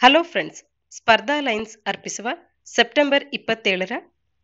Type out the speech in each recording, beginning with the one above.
hello friends Spardha lines ಅರ್ಪಿಸುವ September ಇಪ್ಪತ್ತೇಳರ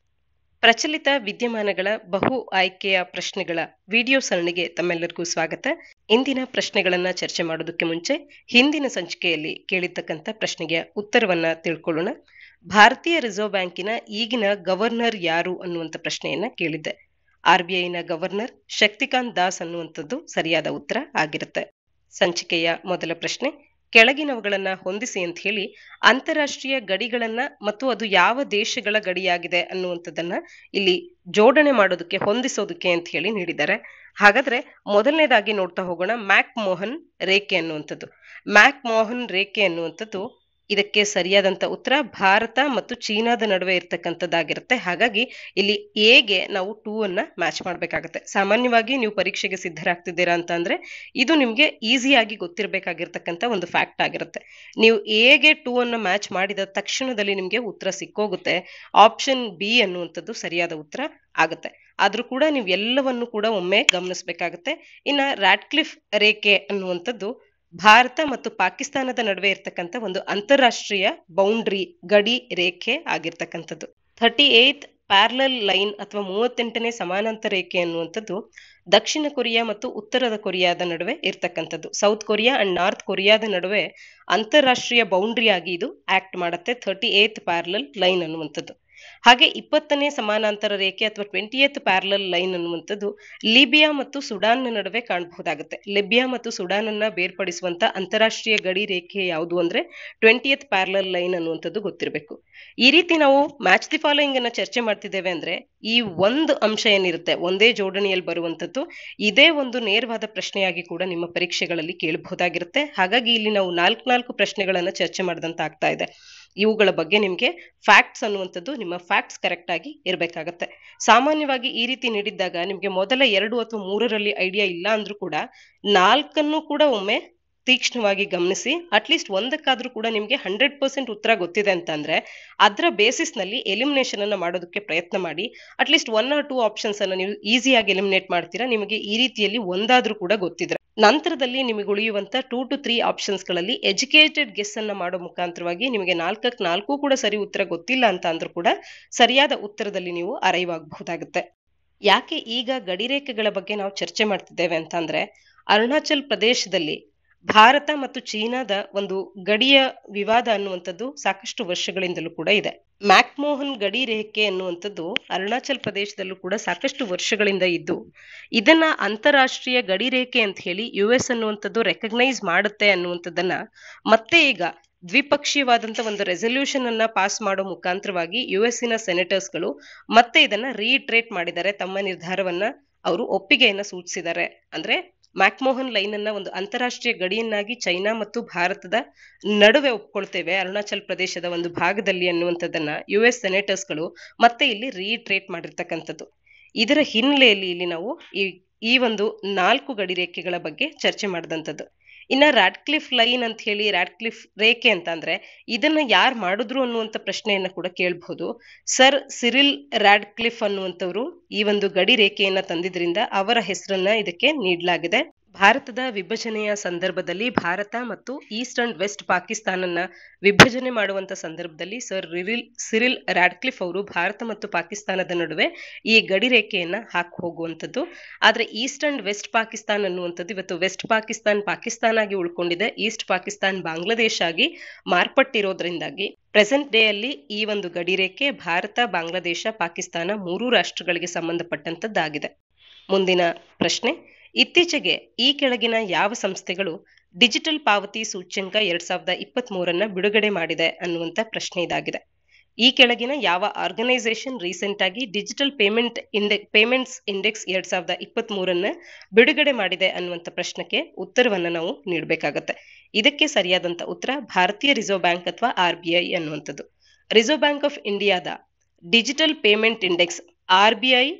ಪ್ರಚಲಿತ ವಿದ್ಯಮಾನಗಳ ಬಹು ಆಯ್ಕೆಯ ಪ್ರಶ್ನೆಗಳ ವಿಡಿಯೋ ಸರಣಿಗೆ ತಮ್ಮೆಲ್ಲರಿಗೂ ಸ್ವಾಗತ ಇಂದಿನ ಪ್ರಶ್ನೆಗಳನ್ನ ಚರ್ಚೆ ಮಾಡೋದಕ್ಕೆ ಮುಂಚೆ ಹಿಂದಿನ ಸಂಚಿಕೆಯಲ್ಲಿ ಕೇಳಿರ್ತಕ್ಕಂಥ ಪ್ರಶ್ನೆಗೆ ಉತ್ತರವನ್ನ ತಿಳ್ಕೊಳ್ಳೋಣ ಭಾರತೀಯ ರಿಸರ್ವ್ ಬ್ಯಾಂಕಿನ ಈಗಿನ ಗವರ್ನರ್ ಯಾರು ಅನ್ನುವಂಥ ಪ್ರಶ್ನೆಯನ್ನ ಕೇಳಿದ್ದೆ ಆರ್ ಬಿ ಐನ ಗವರ್ನರ್ ಶಕ್ತಿಕಾಂತ್ ದಾಸ್ ಅನ್ನುವಂಥದ್ದು ಸರಿಯಾದ ಉತ್ತರ ಆಗಿರುತ್ತೆ ಸಂಚಿಕೆಯ ಮೊದಲ ಪ್ರಶ್ನೆ ಕೆಳಗಿನವುಗಳನ್ನ ಹೊಂದಿಸಿ ಅಂತ ಹೇಳಿ ಅಂತಾರಾಷ್ಟ್ರೀಯ ಗಡಿಗಳನ್ನ ಮತ್ತು ಅದು ಯಾವ ದೇಶಗಳ ಗಡಿಯಾಗಿದೆ ಅನ್ನುವಂಥದ್ದನ್ನ ಇಲ್ಲಿ ಜೋಡಣೆ ಮಾಡೋದಕ್ಕೆ ಹೊಂದಿಸೋದಕ್ಕೆ ಅಂತ ಹೇಳಿ ನೀಡಿದ್ದಾರೆ ಹಾಗಾದ್ರೆ ಮೊದಲನೇದಾಗಿ ನೋಡ್ತಾ ಹೋಗೋಣ ಮ್ಯಾಕ್ ಮೋಹನ್ ರೇಖೆ ಅನ್ನುವಂಥದ್ದು ಮ್ಯಾಕ್ ಮೋಹನ್ ರೇಖೆ ಅನ್ನುವಂಥದ್ದು ಇದಕ್ಕೆ ಸರಿಯಾದಂತ ಉತ್ತರ ಭಾರತ ಮತ್ತು ಚೀನಾದ ನಡುವೆ ಇರ್ತಕ್ಕಂಥದ್ದಾಗಿರುತ್ತೆ ಹಾಗಾಗಿ ಇಲ್ಲಿ ಎಗೆ ನಾವು ಟೂ ಅನ್ನ ಮ್ಯಾಚ್ ಮಾಡ್ಬೇಕಾಗತ್ತೆ ಸಾಮಾನ್ಯವಾಗಿ ನೀವು ಪರೀಕ್ಷೆಗೆ ಸಿದ್ಧರಾಗ್ತಿದ್ದೀರಾ ಅಂತ ಅಂದ್ರೆ ಇದು ನಿಮ್ಗೆ ಈಸಿಯಾಗಿ ಗೊತ್ತಿರಬೇಕಾಗಿರ್ತಕ್ಕಂಥ ಒಂದು ಫ್ಯಾಕ್ಟ್ ಆಗಿರುತ್ತೆ ನೀವು ಎಗೆ ಟೂ ಅನ್ನ ಮ್ಯಾಚ್ ಮಾಡಿದ ತಕ್ಷಣದಲ್ಲಿ ನಿಮ್ಗೆ ಉತ್ತರ ಸಿಕ್ಕೋಗುತ್ತೆ ಆಪ್ಷನ್ ಬಿ ಅನ್ನುವಂಥದ್ದು ಸರಿಯಾದ ಉತ್ತರ ಆಗುತ್ತೆ ಆದ್ರೂ ಕೂಡ ನೀವು ಎಲ್ಲವನ್ನು ಕೂಡ ಒಮ್ಮೆ ಗಮನಿಸಬೇಕಾಗತ್ತೆ ಇನ್ನ ರ್ಯಾಡ್ಕ್ಲಿಫ್ ರೇಖೆ ಅನ್ನುವಂಥದ್ದು ಭಾರತ ಮತ್ತು ಪಾಕಿಸ್ತಾನದ ನಡುವೆ ಇರ್ತಕ್ಕಂಥ ಒಂದು ಅಂತಾರಾಷ್ಟ್ರೀಯ ಬೌಂಡ್ರಿ ಗಡಿ ರೇಖೆ ಆಗಿರ್ತಕ್ಕಂಥದ್ದು ಥರ್ಟಿ ಏತ್ ಪ್ಯಾರ್ಲಲ್ ಲೈನ್ ಅಥವಾ ಮೂವತ್ತೆಂಟನೇ ಸಮಾನಾಂತರ ರೇಖೆ ಅನ್ನುವಂಥದ್ದು ದಕ್ಷಿಣ ಕೊರಿಯಾ ಮತ್ತು ಉತ್ತರದ ಕೊರಿಯಾದ ನಡುವೆ ಇರ್ತಕ್ಕಂಥದ್ದು ಸೌತ್ ಕೊರಿಯಾ ಅಂಡ್ ನಾರ್ತ್ ಕೊರಿಯಾದ ನಡುವೆ ಅಂತಾರಾಷ್ಟ್ರೀಯ ಬೌಂಡ್ರಿ ಆಗಿ ಇದು ಆಕ್ಟ್ ಮಾಡುತ್ತೆ ಥರ್ಟಿ ಏತ್ ಪ್ಯಾರ್ಲಲ್ ಲೈನ್ ಅನ್ನುವಂಥದ್ದು ಹಾಗೆ ಇಪ್ಪತ್ತನೇ ಸಮಾನಾಂತರ ರೇಖೆ ಅಥವಾ ಟ್ವೆಂಟಿ ಏತ್ ಪ್ಯಾರಲಲ್ ಲೈನ್ ಅನ್ನುವಂಥದ್ದು ಲಿಬಿಯಾ ಮತ್ತು ಸುಡಾನ್ ನಡುವೆ ಕಾಣಬಹುದಾಗುತ್ತೆ ಲಿಬಿಯಾ ಮತ್ತು ಸುಡಾನ್ ಅನ್ನ ಬೇರ್ಪಡಿಸುವಂತ ಅಂತಾರಾಷ್ಟ್ರೀಯ ಗಡಿ ರೇಖೆ ಯಾವುದು ಅಂದ್ರೆ ಟ್ವೆಂಟಿ ಏತ್ ಪ್ಯಾರಲಲ್ ಲೈನ್ ಅನ್ನುವಂಥದ್ದು ಗೊತ್ತಿರಬೇಕು ಈ ರೀತಿ ನಾವು ಮ್ಯಾಚ್ ದಿ ಫಾಲೋಯಿಂಗ್ ಅನ್ನ ಚರ್ಚೆ ಮಾಡ್ತಿದ್ದೇವೆ ಅಂದ್ರೆ ಈ ಒಂದು ಅಂಶ ಏನಿರುತ್ತೆ ಒಂದೇ ಜೋಡಣೆಯಲ್ಲಿ ಬರುವಂತದ್ದು ಇದೇ ಒಂದು ನೇರವಾದ ಪ್ರಶ್ನೆಯಾಗಿ ಕೂಡ ನಿಮ್ಮ ಪರೀಕ್ಷೆಗಳಲ್ಲಿ ಕೇಳಬಹುದಾಗಿರುತ್ತೆ ಹಾಗಾಗಿ ಇಲ್ಲಿ ನಾವು ನಾಲ್ಕು ನಾಲ್ಕು ಪ್ರಶ್ನೆಗಳನ್ನ ಚರ್ಚೆ ಮಾಡಿದಂತ ಆಗ್ತಾ ಇದೆ ಇವುಗಳ ಬಗ್ಗೆ ನಿಮ್ಗೆ ಫ್ಯಾಕ್ಟ್ಸ್ ಅನ್ನುವಂಥದ್ದು ನಿಮ್ಮ ಫ್ಯಾಕ್ಟ್ಸ್ ಕರೆಕ್ಟ್ ಆಗಿ ಇರಬೇಕಾಗತ್ತೆ ಸಾಮಾನ್ಯವಾಗಿ ಈ ರೀತಿ ನೀಡಿದ್ದಾಗ ನಿಮ್ಗೆ ಮೊದಲ ಎರಡು ಅಥವಾ ಮೂರರಲ್ಲಿ ಐಡಿಯಾ ಇಲ್ಲ ಅಂದ್ರೂ ಕೂಡ ನಾಲ್ಕನ್ನು ಕೂಡ ಒಮ್ಮೆ ತೀಕ್ಷ್ಣವಾಗಿ ಗಮನಿಸಿ ಅಟ್ಲೀಸ್ಟ್ ಒಂದಕ್ಕಾದ್ರೂ ಕೂಡ ನಿಮ್ಗೆ ಹಂಡ್ರೆಡ್ ಪರ್ಸೆಂಟ್ ಉತ್ತರ ಗೊತ್ತಿದೆ ಅಂತಂದ್ರೆ ಅದರ ಬೇಸಿಸ್ ನಲ್ಲಿ ಎಲಿಮಿನೇಷನ್ ಅನ್ನ ಮಾಡೋದಕ್ಕೆ ಪ್ರಯತ್ನ ಮಾಡಿ at least one or two options ಅನ್ನ ನೀವು ಈಸಿಯಾಗಿ ಎಲಿಮಿನೇಟ್ ಮಾಡ್ತೀರಾ ನಿಮಗೆ ಈ ರೀತಿಯಲ್ಲಿ ಒಂದಾದ್ರೂ ಕೂಡ ಗೊತ್ತಿದ್ರೆ ನಂತರದಲ್ಲಿ ನಿಮಗೆ ಉಳಿಯುವಂತ ಟೂ ಟು ತ್ರೀ ಆಪ್ಷನ್ಸ್ ಗಳಲ್ಲಿ ಎಜುಕೇಟೆಡ್ ಗೆಸ್ ಅನ್ನ ಮಾಡೋ ಮುಖಾಂತರವಾಗಿ ನಿಮಗೆ ನಾಲ್ಕಕ್ಕೆ ನಾಲ್ಕು ಕೂಡ ಸರಿ ಉತ್ತರ ಗೊತ್ತಿಲ್ಲ ಅಂತ ಅಂದ್ರೂ ಕೂಡ ಸರಿಯಾದ ಉತ್ತರದಲ್ಲಿ ನೀವು ಅರೈವ್ ಆಗಬಹುದಾಗುತ್ತೆ ಯಾಕೆ ಈಗ ಗಡಿರೇಖೆಗಳ ಬಗ್ಗೆ ನಾವು ಚರ್ಚೆ ಮಾಡ್ತಿದ್ದೇವೆ ಅಂತ ಅಂದ್ರೆ ಅರುಣಾಚಲ್ ಪ್ರದೇಶದಲ್ಲಿ ಭಾರತ ಮತ್ತು ಚೀನಾದ ಒಂದು ಗಡಿಯ ವಿವಾದ ಅನ್ನುವಂಥದ್ದು ಸಾಕಷ್ಟು ವರ್ಷಗಳಿಂದಲೂ ಕೂಡ ಇದೆ ಮ್ಯಾಕ್ಮೋಹನ್ ಗಡಿ ರೇಖೆ ಅನ್ನುವಂಥದ್ದು ಅರುಣಾಚಲ್ ಪ್ರದೇಶದಲ್ಲೂ ಕೂಡ ಸಾಕಷ್ಟು ವರ್ಷಗಳಿಂದ ಇದ್ದು ಇದನ್ನ ಅಂತಾರಾಷ್ಟ್ರೀಯ ಗಡಿ ರೇಖೆ ಅಂತ ಹೇಳಿ ಯು ಎಸ್ ಅನ್ನುವಂಥದ್ದು ರೆಕಗ್ನೈಸ್ ಮಾಡುತ್ತೆ ಅನ್ನುವಂಥದ್ದನ್ನ ಮತ್ತೆ ಈಗ ದ್ವಿಪಕ್ಷೀಯವಾದಂತ ಒಂದು ರೆಸಲ್ಯೂಷನ್ ಅನ್ನ ಪಾಸ್ ಮಾಡೋ ಮುಖಾಂತರವಾಗಿ ಯು ಎಸ್ಸಿನ ಸೆನೆಟರ್ಸ್ಗಳು ಮತ್ತೆ ಇದನ್ನ ರೀಟ್ರೇಟ್ ಮಾಡಿದ್ದಾರೆ ತಮ್ಮ ನಿರ್ಧಾರವನ್ನ ಅವರು ಒಪ್ಪಿಗೆಯನ್ನ ಸೂಚಿಸಿದ್ದಾರೆ ಅಂದ್ರೆ ಮ್ಯಾಕ್ಮೋಹನ್ ಲೈನ್ ಅನ್ನ ಒಂದು ಅಂತಾರಾಷ್ಟ್ರೀಯ ಗಡಿಯನ್ನಾಗಿ ಚೈನಾ ಮತ್ತು ಭಾರತದ ನಡುವೆ ಒಪ್ಕೊಳ್ತೇವೆ ಅರುಣಾಚಲ್ ಪ್ರದೇಶದ ಒಂದು ಭಾಗದಲ್ಲಿ ಅನ್ನುವಂಥದ್ದನ್ನ ಯು ಎಸ್ ಸೆನೇಟರ್ಸ್ಗಳು ಮತ್ತೆ ಇಲ್ಲಿ ರೀಟ್ರೇಟ್ ಮಾಡಿರ್ತಕ್ಕಂಥದ್ದು ಇದರ ಹಿನ್ನೆಲೆಯಲ್ಲಿ ಇಲ್ಲಿ ನಾವು ಈ ಈ ಒಂದು ನಾಲ್ಕು ಗಡಿ ರೇಖೆಗಳ ಬಗ್ಗೆ ಚರ್ಚೆ ಮಾಡಿದಂಥದ್ದು ಇನ್ನ ರ್ಯಾಡ್ಕ್ಲಿಫ್ ಲೈನ್ ಅಂತ ಹೇಳಿ ರ್ಯಾಡ್ಕ್ಲಿಫ್ ರೇಖೆ ಅಂತ ಅಂದ್ರೆ ಇದನ್ನ ಯಾರು ಮಾಡಿದ್ರು ಅನ್ನುವಂಥ ಪ್ರಶ್ನೆಯನ್ನ ಕೂಡ ಕೇಳಬಹುದು ಸರ್ ಸಿರಿಲ್ ರ್ಯಾಡ್ಕ್ಲಿಫ್ ಅನ್ನುವಂಥವ್ರು ಈ ಒಂದು ಗಡಿ ರೇಖೆಯನ್ನ ತಂದಿದ್ರಿಂದ ಅವರ ಹೆಸರನ್ನ ಇದಕ್ಕೆ ನೀಡಲಾಗಿದೆ ಭಾರತದ ವಿಭಜನೆಯ ಸಂದರ್ಭದಲ್ಲಿ ಭಾರತ ಮತ್ತು ಈಸ್ಟ್ ಅಂಡ್ ವೆಸ್ಟ್ ಪಾಕಿಸ್ತಾನನ್ನ ವಿಭಜನೆ ಮಾಡುವಂತ ಸಂದರ್ಭದಲ್ಲಿ ಸರ್ ರಿರಿಲ್ ಸಿರಿಲ್ ರ್ಯಾಡ್ಕ್ಲಿಫ್ ಅವರು ಭಾರತ ಮತ್ತು ಪಾಕಿಸ್ತಾನದ ನಡುವೆ ಈ ಗಡಿ ರೇಖೆಯನ್ನ ಹಾಕಿ ಹೋಗುವಂಥದ್ದು ಆದ್ರೆ ಈಸ್ಟ್ ಅಂಡ್ ವೆಸ್ಟ್ ಪಾಕಿಸ್ತಾನ್ ಅನ್ನುವಂಥದ್ದು ಇವತ್ತು ವೆಸ್ಟ್ ಪಾಕಿಸ್ತಾನ್ ಪಾಕಿಸ್ತಾನ ಆಗಿ ಉಳ್ಕೊಂಡಿದೆ ಈಸ್ಟ್ ಪಾಕಿಸ್ತಾನ್ ಬಾಂಗ್ಲಾದೇಶ ಆಗಿ ಮಾರ್ಪಟ್ಟಿರೋದ್ರಿಂದಾಗಿ ಪ್ರೆಸೆಂಟ್ ಡೇ ಅಲ್ಲಿ ಈ ಒಂದು ಗಡಿ ರೇಖೆ ಭಾರತ ಬಾಂಗ್ಲಾದೇಶ ಪಾಕಿಸ್ತಾನ ಮೂರೂ ರಾಷ್ಟ್ರಗಳಿಗೆ ಸಂಬಂಧಪಟ್ಟಂತದ್ದಾಗಿದೆ ಮುಂದಿನ ಪ್ರಶ್ನೆ ಇತ್ತೀಚೆಗೆ ಈ ಕೆಳಗಿನ ಯಾವ ಸಂಸ್ಥೆಗಳು ಡಿಜಿಟಲ್ ಪಾವತಿ ಸೂಚ್ಯಂಕ ಎರಡ್ ಸಾವಿರದ ಇಪ್ಪತ್ತ್ ಮೂರನ್ನ ಬಿಡುಗಡೆ ಮಾಡಿದೆ ಅನ್ನುವಂತ ಪ್ರಶ್ನೆ ಇದಾಗಿದೆ ಈ ಕೆಳಗಿನ ಯಾವ ಆರ್ಗನೈಸೇಷನ್ ರೀಸೆಂಟ್ ಆಗಿ ಡಿಜಿಟಲ್ ಪೇಮೆಂಟ್ ಇಂಡೆ ಪೇಮೆಂಟ್ಸ್ ಇಂಡೆಕ್ಸ್ ಎರಡ್ ಸಾವಿರದ ಇಪ್ಪತ್ತ್ ಮೂರನ್ನ ಬಿಡುಗಡೆ ಮಾಡಿದೆ ಅನ್ನುವಂಥ ಪ್ರಶ್ನೆಗೆ ಉತ್ತರವನ್ನ ನಾವು ನೀಡಬೇಕಾಗತ್ತೆ ಇದಕ್ಕೆ ಸರಿಯಾದಂತ ಉತ್ತರ ಭಾರತೀಯ ರಿಸರ್ವ್ ಬ್ಯಾಂಕ್ ಅಥವಾ ಆರ್ ಬಿ ಐ ಅನ್ನುವಂಥದ್ದು ರಿಸರ್ವ್ ಬ್ಯಾಂಕ್ ಆಫ್ ಇಂಡಿಯಾದ digital payment index R B I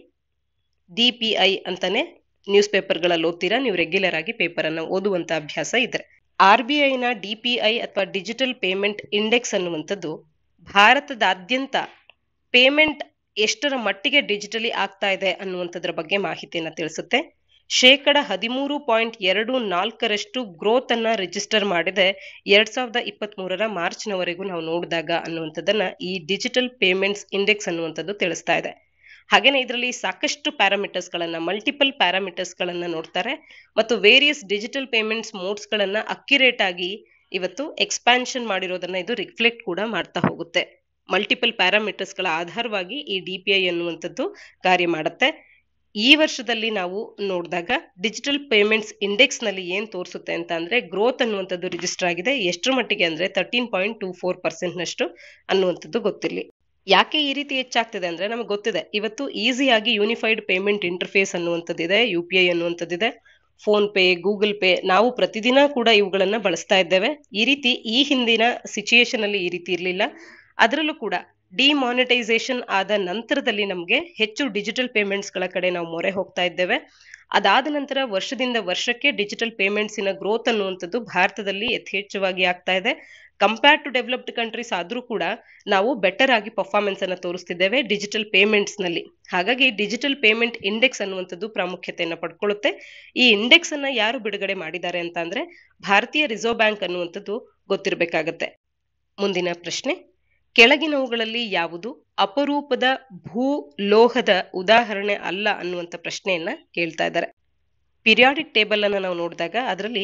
DPI ಅಂತಾನೆ ನ್ಯೂಸ್ ಪೇಪರ್ಗಳಲ್ಲಿ ಓದ್ತೀರಾ ನೀವು ರೆಗ್ಯುಲರ್ ಆಗಿ ಪೇಪರ್ ಅನ್ನು ಓದುವಂತ ಅಭ್ಯಾಸ ಇದ್ರೆ ಆರ್ ಬಿ ಐನ ಡಿಪಿಐ ಅಥವಾ ಡಿಜಿಟಲ್ ಪೇಮೆಂಟ್ ಇಂಡೆಕ್ಸ್ ಅನ್ನುವಂಥದ್ದು ಭಾರತದಾದ್ಯಂತ ಪೇಮೆಂಟ್ ಎಷ್ಟರ ಮಟ್ಟಿಗೆ ಡಿಜಿಟಲಿ ಆಗ್ತಾ ಇದೆ ಅನ್ನುವಂಥದ್ರ ಬಗ್ಗೆ ಮಾಹಿತಿಯನ್ನ ತಿಳಿಸುತ್ತೆ ಶೇಕಡ ಹದಿಮೂರು ಪಾಯಿಂಟ್ ಎರಡು ನಾಲ್ಕರಷ್ಟು ಗ್ರೋತ್ ಅನ್ನ ರಿಜಿಸ್ಟರ್ ಮಾಡಿದೆ ಎರಡ್ ಸಾವಿರದ ಇಪ್ಪತ್ತ್ ಮೂರರ ಮಾರ್ಚ್ನವರೆಗೂ ನಾವು ನೋಡಿದಾಗ ಅನ್ನುವಂಥದ್ದನ್ನ ಈ ಡಿಜಿಟಲ್ ಪೇಮೆಂಟ್ಸ್ ಇಂಡೆಕ್ಸ್ ಅನ್ನುವಂಥದ್ದು ತಿಳಿಸ್ತಾ ಇದೆ ಹಾಗೇನೆ ಇದರಲ್ಲಿ ಸಾಕಷ್ಟು ಪ್ಯಾರಾಮೀಟರ್ಸ್ ಗಳನ್ನ ಮಲ್ಟಿಪಲ್ ಪ್ಯಾರಾಮೀಟರ್ಸ್ ಗಳನ್ನ ನೋಡ್ತಾರೆ ಮತ್ತು ವೇರಿಯಸ್ ಡಿಜಿಟಲ್ ಪೇಮೆಂಟ್ಸ್ ಮೋಡ್ಸ್ ಗಳನ್ನ ಅಕ್ಯುರೇಟ್ ಆಗಿ ಇವತ್ತು ಎಕ್ಸ್ಪಾನ್ಷನ್ ಮಾಡಿರೋದನ್ನ ಇದು ರಿಫ್ಲೆಕ್ಟ್ ಕೂಡ ಮಾಡ್ತಾ ಹೋಗುತ್ತೆ ಮಲ್ಟಿಪಲ್ ಪ್ಯಾರಾಮೀಟರ್ಸ್ ಗಳ ಆಧಾರವಾಗಿ ಈ ಡಿ ಪಿ ಐ ಅನ್ನುವಂಥದ್ದು ಕಾರ್ಯ ಮಾಡುತ್ತೆ ಈ ವರ್ಷದಲ್ಲಿ ನಾವು ನೋಡಿದಾಗ ಡಿಜಿಟಲ್ ಪೇಮೆಂಟ್ಸ್ ಇಂಡೆಕ್ಸ್ ನಲ್ಲಿ ಏನ್ ತೋರಿಸುತ್ತೆ ಅಂತ ಅಂದ್ರೆ ಗ್ರೋತ್ ಅನ್ನುವಂಥದ್ದು ರಿಜಿಸ್ಟರ್ ಆಗಿದೆ ಎಷ್ಟರ ಮಟ್ಟಿಗೆ ಅಂದ್ರೆ thirteen point two four percent ನಷ್ಟು ಅನ್ನುವಂಥದ್ದು ಗೊತ್ತಿರಲಿ ಯಾಕೆ ಈ ರೀತಿ ಹೆಚ್ಚಾಗ್ತಿದೆ ಅಂದ್ರೆ ನಮಗೆ ಗೊತ್ತಿದೆ ಇವತ್ತು ಈಸಿಯಾಗಿ ಯೂನಿಫೈಡ್ ಪೇಮೆಂಟ್ ಇಂಟರ್ಫೇಸ್ ಅನ್ನುವಂಥದ್ದಿದೆ ಯು ಪಿ ಐ ಅನ್ನುವಂಥದ್ದಿದೆ ಫೋನ್ ಪೇ ಗೂಗಲ್ ಪೇ ನಾವು ಪ್ರತಿದಿನ ಕೂಡ ಇವುಗಳನ್ನ ಬಳಸ್ತಾ ಇದ್ದೇವೆ ಈ ರೀತಿ ಈ ಹಿಂದಿನ ಸಿಚುಯೇಷನ್ ಅಲ್ಲಿ ಈ ರೀತಿ ಇರಲಿಲ್ಲ ಅದರಲ್ಲೂ ಕೂಡ ಡಿಮಾನಿಟೈಸೇಷನ್ ಆದ ನಂತರದಲ್ಲಿ ನಮಗೆ ಹೆಚ್ಚು ಡಿಜಿಟಲ್ ಪೇಮೆಂಟ್ಸ್ ಗಳ ಕಡೆ ನಾವು ಮೊರೆ ಹೋಗ್ತಾ ಇದ್ದೇವೆ ಅದಾದ ನಂತರ ವರ್ಷದಿಂದ ವರ್ಷಕ್ಕೆ ಡಿಜಿಟಲ್ ಪೇಮೆಂಟ್ಸಿನ ಗ್ರೋತ್ ಅನ್ನುವಂಥದ್ದು ಭಾರತದಲ್ಲಿ ಯಥೇಚ್ಛವಾಗಿ ಆಗ್ತಾ ಇದೆ ಕಂಪೇರ್ ಟು ಡೆವಲಪ್ಡ್ ಕಂಟ್ರೀಸ್ ಆದ್ರೂ ಕೂಡ ನಾವು ಬೆಟರ್ ಆಗಿ ಪರ್ಫಾರ್ಮೆನ್ಸ್ ಅನ್ನ ತೋರಿಸ್ತಿದ್ದೇವೆ ಡಿಜಿಟಲ್ ಪೇಮೆಂಟ್ಸ್ ನಲ್ಲಿ ಹಾಗಾಗಿ ಡಿಜಿಟಲ್ ಪೇಮೆಂಟ್ ಇಂಡೆಕ್ಸ್ ಅನ್ನುವಂಥದ್ದು ಪ್ರಾಮುಖ್ಯತೆಯನ್ನು ಪಡ್ಕೊಳ್ಳುತ್ತೆ ಈ ಇಂಡೆಕ್ಸ್ ಅನ್ನ ಯಾರು ಬಿಡುಗಡೆ ಮಾಡಿದ್ದಾರೆ ಅಂತ ಅಂದ್ರೆ ಭಾರತೀಯ ರಿಸರ್ವ್ ಬ್ಯಾಂಕ್ ಅನ್ನುವಂಥದ್ದು ಗೊತ್ತಿರಬೇಕಾಗತ್ತೆ ಮುಂದಿನ ಪ್ರಶ್ನೆ ಕೆಳಗಿನವುಗಳಲ್ಲಿ ಯಾವುದು ಅಪರೂಪದ ಭೂ ಲೋಹದ ಉದಾಹರಣೆ ಅಲ್ಲ ಅನ್ನುವಂಥ ಪ್ರಶ್ನೆಯನ್ನ ಕೇಳ್ತಾ ಇದ್ದಾರೆ ಪಿರಿಯಾಡಿಕ್ ಟೇಬಲ್ ಅನ್ನ ನಾವು ನೋಡಿದಾಗ ಅದರಲ್ಲಿ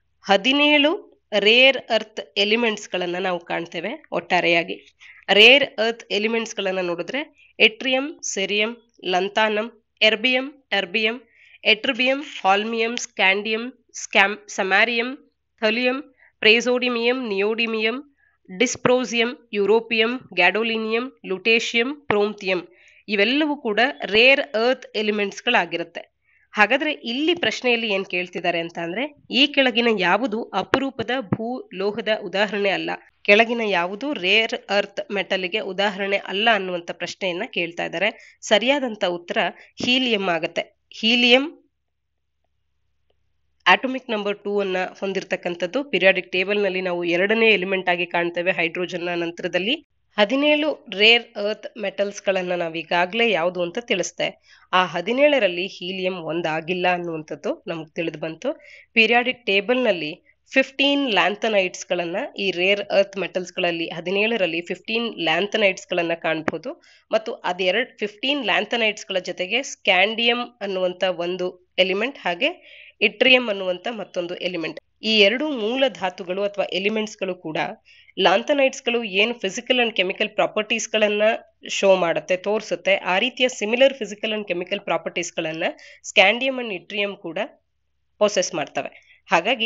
ಹದಿನೇಳು ರೇರ್ ಅರ್ತ್ ಎಲಿಮೆಂಟ್ಸ್ ಗಳನ್ನ ನಾವು ಕಾಣ್ತೇವೆ ಒಟ್ಟಾರೆಯಾಗಿ ರೇರ್ ಅರ್ತ್ ಎಲಿಮೆಂಟ್ಸ್ ಗಳನ್ನ ನೋಡಿದ್ರೆ yttrium cerium lanthanum erbium terbium ytterbium holmium scandium scam samarium thulium praseodymium neodymium dysprosium europium gadolinium lutetium promethium ಇವೆಲ್ಲವೂ ಕೂಡ ರೇರ್ ಅರ್ತ್ ಎಲಿಮೆಂಟ್ಸ್ಗಳಾಗಿರುತ್ತೆ ಹಾಗಾದ್ರೆ ಇಲ್ಲಿ ಪ್ರಶ್ನೆಯಲ್ಲಿ ಏನ್ ಕೇಳ್ತಿದ್ದಾರೆ ಅಂತ ಅಂದ್ರೆ ಈ ಕೆಳಗಿನ ಯಾವುದು ಅಪರೂಪದ ಭೂ ಲೋಹದ ಉದಾಹರಣೆ ಅಲ್ಲ ಕೆಳಗಿನ ಯಾವುದು ರೇರ್ ಅರ್ತ್ ಮೆಟಲ್ಗೆ ಉದಾಹರಣೆ ಅಲ್ಲ ಅನ್ನುವಂತ ಪ್ರಶ್ನೆಯನ್ನ ಕೇಳ್ತಾ ಇದ್ದಾರೆ ಸರಿಯಾದಂತ ಉತ್ತರ ಹೀಲಿಯಂ ಆಗತ್ತೆ ಹೀಲಿಯಂ ಆಟೋಮಿಕ್ ನಂಬರ್ ಟೂ ಅನ್ನ ಹೊಂದಿರತಕ್ಕಂಥದ್ದು ಪಿರಿಯಾಡಿಕ್ ಟೇಬಲ್ ನಲ್ಲಿ ನಾವು ಎರಡನೇ ಎಲಿಮೆಂಟ್ ಆಗಿ ಕಾಣ್ತೇವೆ ಹೈಡ್ರೋಜನ್ ನ ನಂತರದಲ್ಲಿ ಹದಿನೇಳು ರೇರ್ ಅರ್ತ್ ಮೆಟಲ್ಸ್ ಗಳನ್ನ ನಾವು ಈಗಾಗಲೇ ಯಾವುದು ಅಂತ ತಿಳಿಸ್ತೆ ಆ ಹದಿನೇಳರಲ್ಲಿ ಹೀಲಿಯಂ ಒಂದಾಗಿಲ್ಲ ಅನ್ನುವಂಥದ್ದು ನಮ್ಗೆ ತಿಳಿದು ಬಂತು ಪೀರಿಯಾಡಿಕ್ ಟೇಬಲ್ ನಲ್ಲಿ ಫಿಫ್ಟೀನ್ ಲ್ಯಾಂಥನೈಟ್ಸ್ ಗಳನ್ನ ಈ ರೇರ್ ಅರ್ತ್ ಮೆಟಲ್ಸ್ ಗಳಲ್ಲಿ ಹದಿನೇಳರಲ್ಲಿ ಫಿಫ್ಟೀನ್ ಲ್ಯಾಂಥನೈಟ್ಸ್ ಗಳನ್ನ ಕಾಣಬಹುದು ಮತ್ತು ಅದೆರಡ್ ಫಿಫ್ಟೀನ್ ಲ್ಯಾಂಥನೈಟ್ಸ್ ಗಳ ಜೊತೆಗೆ ಸ್ಕ್ಯಾಂಡಿಯಂ ಅನ್ನುವಂತ ಒಂದು ಎಲಿಮೆಂಟ್ ಹಾಗೆ ಇಟ್ರಿಯಂ ಅನ್ನುವಂತ ಮತ್ತೊಂದು ಎಲಿಮೆಂಟ್ ಈ ಎರಡು ಮೂಲ ಧಾತುಗಳು ಅಥವಾ ಎಲಿಮೆಂಟ್ಸ್ ಗಳು ಕೂಡ ಲಾಂಥನೈಟ್ಸ್ ಗಳು ಏನು ಫಿಸಿಕಲ್ ಅಂಡ್ ಕೆಮಿಕಲ್ ಪ್ರಾಪರ್ಟೀಸ್ ಗಳನ್ನ ಶೋ ಮಾಡುತ್ತೆ ತೋರಿಸುತ್ತೆ ಆ ರೀತಿಯ similar physical and chemical properties ಗಳನ್ನ ಸ್ಕ್ಯಾಂಡಿಯಂ ಅಂಡ್ ಇಟ್ರಿಯಂ ಕೂಡ ಪೊಸೆಸ್ ಮಾಡ್ತವೆ ಹಾಗಾಗಿ